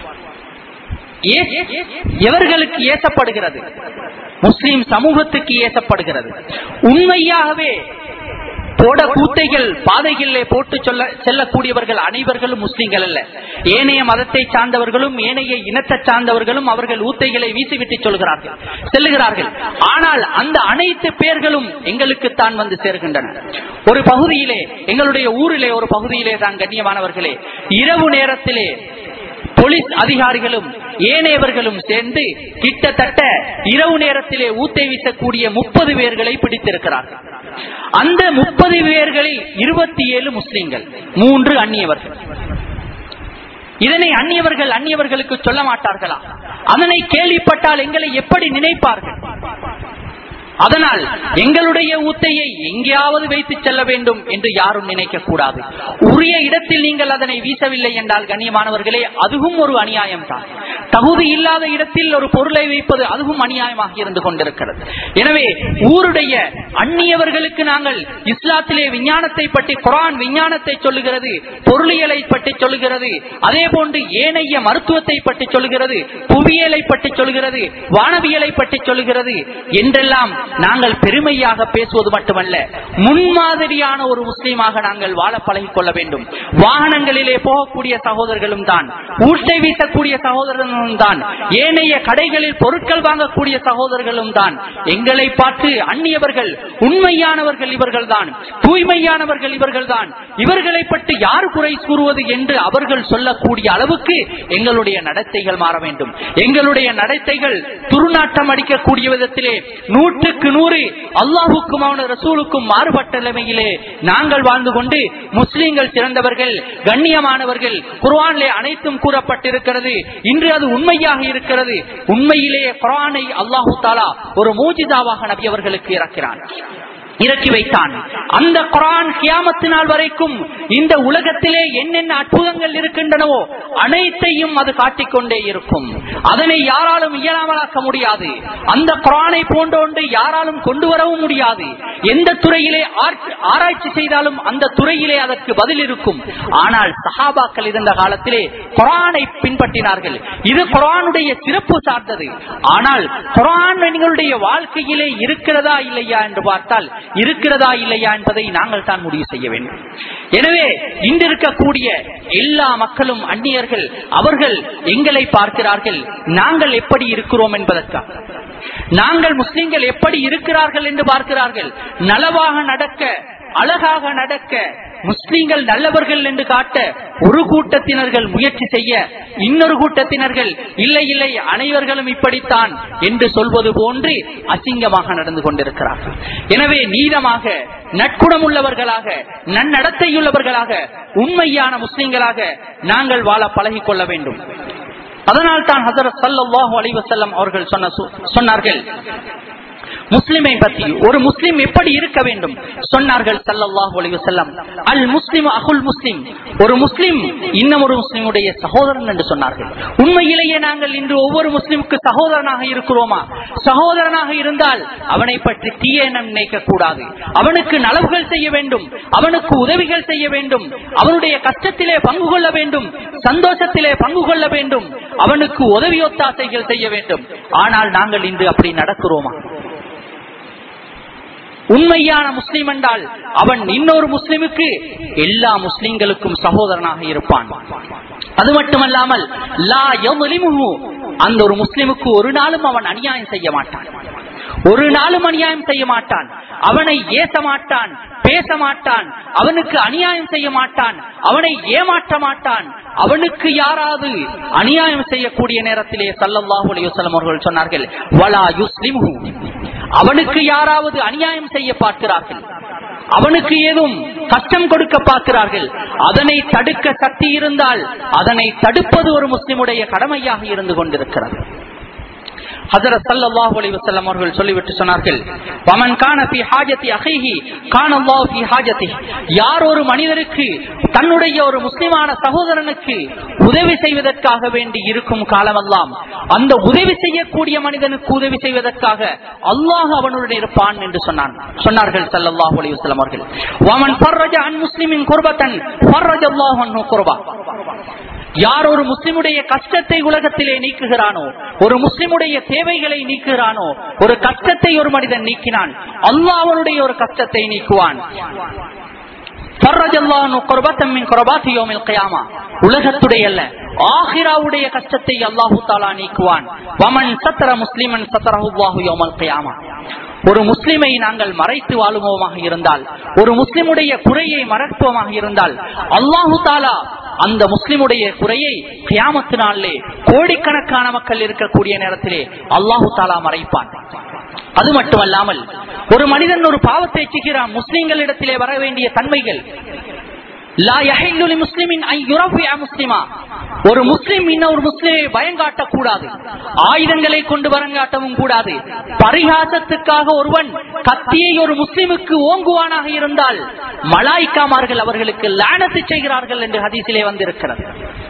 எவர்களுக்கு ஏசப்படுகிறது முஸ்லிம் சமூகத்துக்கு ஏசப்படுகிறது உண்மையாகவே போட கூத்தைகள் பாதைகளிலே போட்டு சொல்ல செல்லக்கூடியவர்கள் அனைவர்களும் முஸ்லிம்கள் அல்ல ஏனைய மதத்தை சார்ந்தவர்களும் ஏனைய இனத்தை சார்ந்தவர்களும் அவர்கள் ஊத்தைகளை வீசிவிட்டு சொல்கிறார்கள் செல்லுகிறார்கள் ஆனால் அந்த அனைத்து பேர்களும் எங்களுக்கு தான் வந்து சேர்கின்றன ஒரு பகுதியிலே எங்களுடைய ஊரிலே ஒரு பகுதியிலே தான் கண்ணியமானவர்களே இரவு நேரத்திலே போலீஸ் அதிகாரிகளும் ஏனையவர்களும் சேர்ந்து கிட்டத்தட்ட இரவு நேரத்திலே ஊத்தை வீசக்கூடிய முப்பது பேர்களை பிடித்திருக்கிறார்கள் அந்த முப்பது பேர்களில் இருபத்தி ஏழு முஸ்லிம்கள் மூன்று அந்நியவர்கள் இதனை அந்நியவர்கள் அந்நியவர்களுக்கு சொல்ல மாட்டார்களா அதனை கேள்விப்பட்டால் எங்களை எப்படி நினைப்பார்கள் அதனால் எங்களுடைய ஊத்தையை எங்கேயாவது வைத்து செல்ல வேண்டும் என்று யாரும் நினைக்க கூடாது உரிய இடத்தில் நீங்கள் அதனை வீசவில்லை என்றால் கண்ணியமானவர்களே அதுவும் ஒரு அநியாயம் தான் தகுதி இல்லாத இடத்தில் ஒரு பொருளை வைப்பது அதுவும் அநியாயமாக இருந்து கொண்டிருக்கிறது எனவே ஊருடைய அந்நியவர்களுக்கு நாங்கள் இஸ்லாத்திலே விஞ்ஞானத்தை பற்றி குரான் விஞ்ஞானத்தை சொல்லுகிறது பொருளியலை பற்றி சொல்லுகிறது அதே போன்று ஏனைய மருத்துவத்தை பற்றி சொல்லுகிறது புவியியலை பற்றி சொல்லுகிறது வானவியலை பற்றி சொல்லுகிறது என்றெல்லாம் நாங்கள் பெருமையாக பேசுவது மட்டுமல்ல முன்மாதிரியான ஒரு முஸ்லீமாக நாங்கள் வாழ பழகிக் கொள்ள வேண்டும் வாகனங்களிலே போகக்கூடிய சகோதரர்களும் தான் ஊட்டை வீசக்கூடிய சகோதரர்களும் தான் ஏனைய கடைகளில் பொருட்கள் வாங்கக்கூடிய சகோதரர்களும் தான் எங்களை பார்த்து அந்நியவர்கள் உண்மையானவர்கள் இவர்கள் தான் தூய்மையானவர்கள் இவர்கள் தான் இவர்களை பற்றி யார் குறை கூறுவது என்று அவர்கள் சொல்லக்கூடிய அளவுக்கு எங்களுடைய நடத்தைகள் மாற வேண்டும் எங்களுடைய நடத்தைகள் துருநாட்டம் அடிக்கக்கூடிய விதத்திலே நூற்றுக்கு நூறு அல்லாஹுக்கும் அவன ரசூலுக்கும் மாறுபட்ட நிலைமையிலே நாங்கள் வாழ்ந்து கொண்டு முஸ்லீம்கள் சிறந்தவர்கள் கண்ணியமானவர்கள் குர்ஆனிலே அனைத்தும் கூறப்பட்டிருக்கிறது இன்று அது உண்மையாக இருக்கிறது உண்மையிலேயே குர்ஆனை அல்லாஹு தாலா ஒரு மூஜிதாவாக நபி அவர்களுக்கு இறக்கிறான் இறக்கி வைத்தான் அந்த குரான் கியாமத்து நாள் வரைக்கும் இந்த உலகத்திலே என்னென்ன அற்புதங்கள் இருக்கின்றனவோ அனைத்தையும் அது காட்டிக்கொண்டே இருக்கும் அதனை யாராலும் இயலாமலாக்க முடியாது அந்த குரானை போன்ற ஒன்று யாராலும் கொண்டு வரவும் முடியாது எந்த துறையிலே ஆராய்ச்சி செய்தாலும் அந்த துறையிலே அதற்கு பதில் இருக்கும் ஆனால் சஹாபாக்கள் இருந்த காலத்திலே குரானை பின்பற்றினார்கள் இது குரானுடைய சிறப்பு சார்ந்தது ஆனால் குரான் எங்களுடைய வாழ்க்கையிலே இருக்கிறதா இல்லையா என்று பார்த்தால் இருக்கிறதா இல்லையா என்பதை நாங்கள் தான் முடிவு செய்ய வேண்டும் எனவே இன்று இருக்கக்கூடிய எல்லா மக்களும் அந்நியர்கள் அவர்கள் எங்களை பார்க்கிறார்கள் நாங்கள் எப்படி இருக்கிறோம் என்பதற்காக நாங்கள் முஸ்லிம்கள் எப்படி இருக்கிறார்கள் என்று பார்க்கிறார்கள் நலவாக நடக்க அழகாக நடக்க முஸ்லிம்கள் நல்லவர்கள் என்று காட்ட ஒரு கூட்டத்தினர்கள் முயற்சி செய்ய இன்னொரு கூட்டத்தினர்கள் இல்லை இல்லை அனைவர்களும் இப்படித்தான் என்று சொல்வது போன்று அசிங்கமாக நடந்து கொண்டிருக்கிறார்கள் எனவே நீளமாக நட்குணம் உள்ளவர்களாக நன்னடத்தையுள்ளவர்களாக உண்மையான முஸ்லிம்களாக நாங்கள் வாழ பழகிக் கொள்ள வேண்டும் அதனால் தான் ஹசரத் சல்லாஹூ அலைவசல்லம் அவர்கள் சொன்ன சொன்னார்கள் முஸ்லிமை பற்றி ஒரு முஸ்லிம் எப்படி இருக்க வேண்டும் சொன்னார்கள் சல்லல்லாஹு அலைஹி வஸல்லம் அல் முஸ்லிம் அகுல் முஸ்லிம் ஒரு முஸ்லிம் இன்னும் ஒரு முஸ்லிமுடைய சகோதரன் என்று சொன்னார்கள் உண்மையிலேயே நாங்கள் இன்று ஒவ்வொரு முஸ்லிமுக்கு சகோதரனாக இருக்கிறோமா சகோதரனாக இருந்தால் அவனை பற்றி தீய எண்ணம் நினைக்க கூடாது அவனுக்கு நலவுகள் செய்ய வேண்டும் அவனுக்கு உதவிகள் செய்ய வேண்டும் அவனுடைய கஷ்டத்திலே பங்கு கொள்ள வேண்டும் சந்தோஷத்திலே பங்கு கொள்ள வேண்டும் அவனுக்கு உதவி ஒத்தாசைகள் செய்ய வேண்டும் ஆனால் நாங்கள் இன்று அப்படி நடக்கிறோமா உண்மையான முஸ்லிம் என்றால் அவன் இன்னொரு முஸ்லிமுக்கு எல்லா முஸ்லிம்களுக்கும் சகோதரனாக இருப்பான் அது மட்டுமல்லாமல் லா யமுலிமுஹு அந்த ஒரு முஸ்லிமுக்கு ஒரு நாளும் அவன் அநியாயம் செய்ய மாட்டான் ஒரு நாளும் அநியாயம் செய்ய மாட்டான் அவனை ஏச மாட்டான் பேச மாட்டான் அவனுக்கு அநியாயம் செய்ய மாட்டான் அவனை ஏமாற்ற மாட்டான் அவனுக்கு யாராவது அநியாயம் செய்யக்கூடிய நேரத்திலே சல்லல்லாஹு அலைஹி வஸல்லம் அவர்கள் சொன்னார்கள் வலா யுஸ்லிமுஹு அவனுக்கு யாராவது அநியாயம் செய்ய பார்க்கிறார்கள் அவனுக்கு ஏதும் கஷ்டம் கொடுக்க பார்க்கிறார்கள் அதனை தடுக்க சக்தி இருந்தால் அதனை தடுப்பது ஒரு முஸ்லிமுடைய கடமையாக இருந்து கொண்டிருக்கிறது ஹஜரத் ஸல்லல்லாஹு அலைஹி வஸல்லம் அவர்கள் சொல்லிவிட்டு சொன்னார்கள் வமன் கான ஃபீ ஹாஜதி அஹீஹி கான அல்லாஹ் ஃபீ ஹாஜதிஹி யார் ஒரு மனிதருக்கு தன்னுடைய ஒரு முஸ்லிமான சகோதரனுக்கு உதவி செய்வதற்காக வேண்டி இருக்கும் காலமெல்லாம் அந்த உதவி செய்யக்கூடிய மனிதனுக்கு உதவி செய்வதற்காக அல்லாஹ் அவனுடன் இருப்பான் என்று சொன்னான் சொன்னார்கள் ஸல்லல்லாஹு அலைஹி வஸல்லம் அவர்கள் வமன் ஃபர்ரஜ அன் முஸ்லிமின் குர்பத்தன் ஃபர்ரஜ அல்லாஹு அன்ஹு குர்பா யார் ஒரு முஸ்லிமுடைய கஷ்டத்தை உலகத்திலே நீக்குகிறானோ ஒரு முஸ்லிமுடைய தேவைகளை நீக்குகிறானோ ஒரு கஷ்டத்தை ஒரு மனிதன் நீக்கினான் அல்லாஹ் அவனுடைய ஒரு கஷ்டத்தை நீக்குவான் உலகத்துடைய அல்ல ஆஹிராவுடைய கஷ்டத்தை அல்லாஹு தாலா நீக்குவான் வமன் சத்தர முஸ்லிமன் சத்தரஹுல்லாஹு யோமல் கயாமா ஒரு முஸ்லிமை நாங்கள் மறைத்து வாழுவோமாக இருந்தால் ஒரு முஸ்லிமுடைய குறையை மறைப்போமாக இருந்தால் அல்லாஹு தாலா அந்த முஸ்லிமுடைய குறையை கியாமத்து நாளிலே கோடிக்கணக்கான மக்கள் இருக்கக்கூடிய நேரத்திலே அல்லாஹு தாலா மறைப்பான் அது மட்டுமல்லாமல் ஒரு மனிதன் ஒரு பாவத்தை செய்கிறான் முஸ்லிம்களிடத்திலே வர வேண்டிய தன்மைகள் ஒரு முஸ்லிம் இன்னொரு முஸ்லிமை பயங்காட்டக் கூடாது ஆயுதங்களை கொண்டு வரங்காட்டவும் கூடாது பரிகாசத்துக்காக ஒருவன் கத்தியை ஒரு முஸ்லிமுக்கு ஓங்குவானாக இருந்தால் மலாய்க்காமார்கள் அவர்களுக்கு லானத்து செய்கிறார்கள் என்று ஹதீசிலே வந்திருக்கிறது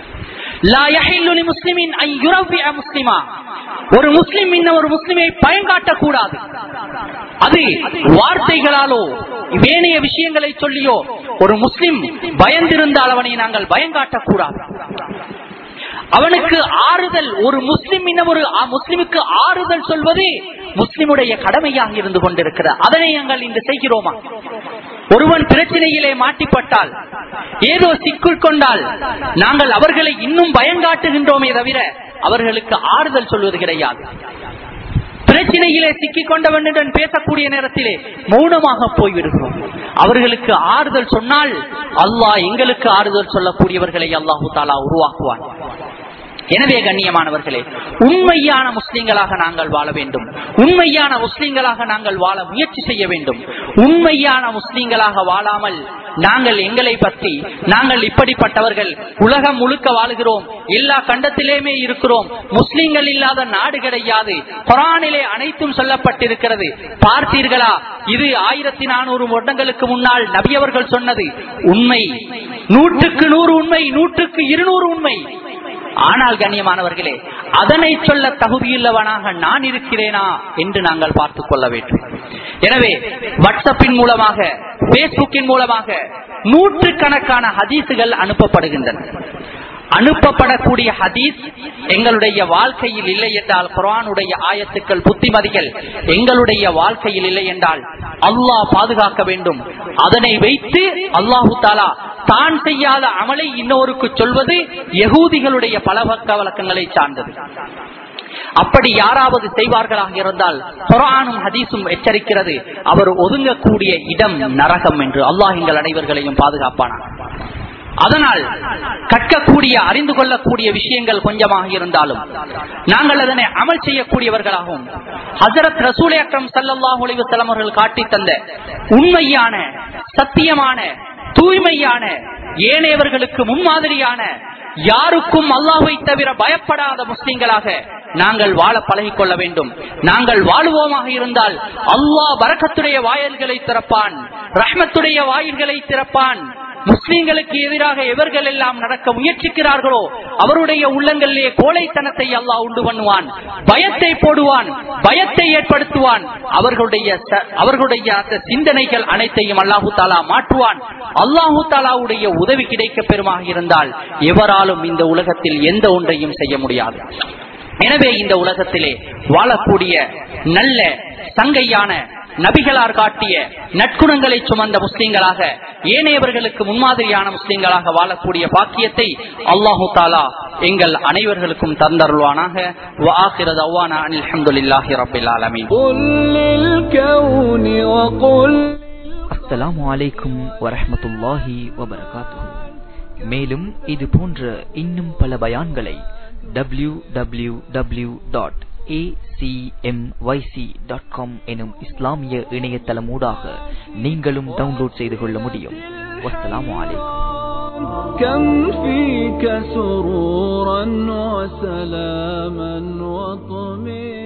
ஒரு முஸ்லிம் இன்னும் ஒரு முஸ்லிமை பயங்காட்டக் கூடாது அது வார்த்தைகளாலோ வேணைய விஷயங்களை சொல்லியோ ஒரு முஸ்லிம் பயந்திருந்தால் அவனை நாங்கள் பயங்காட்டக் கூடாது அவனுக்கு ஆறுதல் ஒரு முஸ்லிம் இன்னும் ஒரு முஸ்லிமுக்கு ஆறுதல் சொல்வது முஸ்லிமுடைய கடமையாக இருந்து கொண்டிருக்கிறது அதனை நாங்கள் இன்று செய்கிறோமா ஒருவன் பிரச்சனையிலே மாட்டிப்பட்டால் ஏதோ சிக்குள் கொண்டால் நாங்கள் அவர்களை இன்னும் பயங்காட்டுகின்றோமே தவிர அவர்களுக்கு ஆறுதல் சொல்வது கிடையாது பிரச்சனையிலே சிக்கிக் கொண்டவனுடன் பேசக்கூடிய நேரத்திலே மௌனமாக போய்விடுகிறோம் அவர்களுக்கு ஆறுதல் சொன்னால் அல்லாஹ் எங்களுக்கு ஆறுதல் சொல்லக்கூடியவர்களை அல்லாஹு தாலா உருவாக்குவான் எனவே கண்ணியமானவர்களே உண்மையான முஸ்லிம்களாக நாங்கள் வாழ வேண்டும் உண்மையான முஸ்லிம்களாக நாங்கள் வாழ முயற்சி செய்ய வேண்டும் உண்மையான முஸ்லிம்களாக வாழாமல் நாங்கள் எங்களை பற்றி நாங்கள் இப்படிப்பட்டவர்கள் உலகம் முழுக்க வாழுகிறோம் எல்லா கண்டத்திலேயுமே இருக்கிறோம் முஸ்லிம்கள் இல்லாத நாடு கிடையாது குரானிலே அனைத்தும் சொல்லப்பட்டிருக்கிறது பார்த்தீர்களா இது ஆயிரத்தி நானூறு வருடங்களுக்கு முன்னால் நபியவர்கள் சொன்னது உண்மை நூற்றுக்கு நூறு உண்மை நூற்றுக்கு இருநூறு உண்மை ஆனால் கண்ணியமானவர்களே அதனை சொல்ல தகுதியுள்ளவனாக நான் இருக்கிறேனா என்று நாங்கள் பார்த்துக் கொள்ள வேண்டும் எனவே வாட்ஸ்அப்பின் மூலமாக பேஸ்புக்கின் மூலமாக நூற்றுக்கணக்கான ஹதீசுகள் அனுப்பப்படுகின்றன அனுப்பப்படக்கூடிய ஹதீஸ் எங்களுடைய வாழ்க்கையில் இல்லை என்றால் குரானுடைய ஆயத்துக்கள் புத்திமதிகள் எங்களுடைய வாழ்க்கையில் இல்லை என்றால் அல்லாஹ் பாதுகாக்க வேண்டும் அதனை வைத்து அல்லாஹு தாலா தான் செய்யாத அமலை இன்னொருக்கு சொல்வது யகூதிகளுடைய பழக்க வழக்கங்களை சார்ந்தது அப்படி யாராவது செய்வார்களாக இருந்தால் குரானும் ஹதீஸும் எச்சரிக்கிறது அவர் ஒதுங்கக்கூடிய இடம் நரகம் என்று அல்லாஹ் எங்கள் அனைவர்களையும் பாதுகாப்பானார் அதனால் கற்கக்கூடிய அறிந்து கொள்ளக்கூடிய விஷயங்கள் கொஞ்சமாக இருந்தாலும் நாங்கள் அதனை அமல் செய்யக்கூடியவர்களாகவும் ஹசரத் ரசூல் அக்ரம் சல்லாஹ் ஒளிவசலம் அவர்கள் காட்டி தந்த உண்மையான சத்தியமான தூய்மையான ஏனையவர்களுக்கு முன்மாதிரியான யாருக்கும் அல்லாஹை தவிர பயப்படாத முஸ்லிம்களாக நாங்கள் வாழ பழகிக் கொள்ள வேண்டும் நாங்கள் வாழுவோமாக இருந்தால் அல்லாஹ் வரக்கத்துடைய வாயில்களை திறப்பான் ரஹ்மத்துடைய வாயில்களை திறப்பான் முஸ்லிம்களுக்கு எதிராக எவர்கள் எல்லாம் நடக்க முயற்சிக்கிறார்களோ அவருடைய உள்ளங்களிலே கோழைத்தனத்தை அல்லாஹ் உண்டு பண்ணுவான் பயத்தை போடுவான் பயத்தை ஏற்படுத்துவான் அவர்களுடைய அவர்களுடைய அந்த சிந்தனைகள் அனைத்தையும் அல்லாஹு தாலா மாற்றுவான் அல்லாஹு தாலாவுடைய உதவி கிடைக்க பெறுமாக இருந்தால் எவராலும் இந்த உலகத்தில் எந்த ஒன்றையும் செய்ய முடியாது எனவே இந்த உலகத்திலே வாழக்கூடிய நல்ல சங்கையான நபிகளார் காட்டிய நற்குணங்களை சுமந்த முஸ்லிம்களாக ஏனையவர்களுக்கு முன்மாதிரியான முஸ்லிம்களாக வாழக்கூடிய பாக்கியத்தை அல்லாஹு தாலா எங்கள் அனைவர்களுக்கும் தந்தருள்வானாக அஸ்ஸலாமு அலைக்கும் வரஹமத்துல்லாஹி வபரகாத்துஹு மேலும் இது போன்ற இன்னும் பல பயான்களை W W W dot acmyc.com எனும் இஸ்லாமிய இணையதளமூடாக நீங்களும் டவுன்லோட் செய்து கொள்ள முடியும் வஸ்ஸலாமு அலைக்கும் كم فيك سرورا وسلاما وطمئنا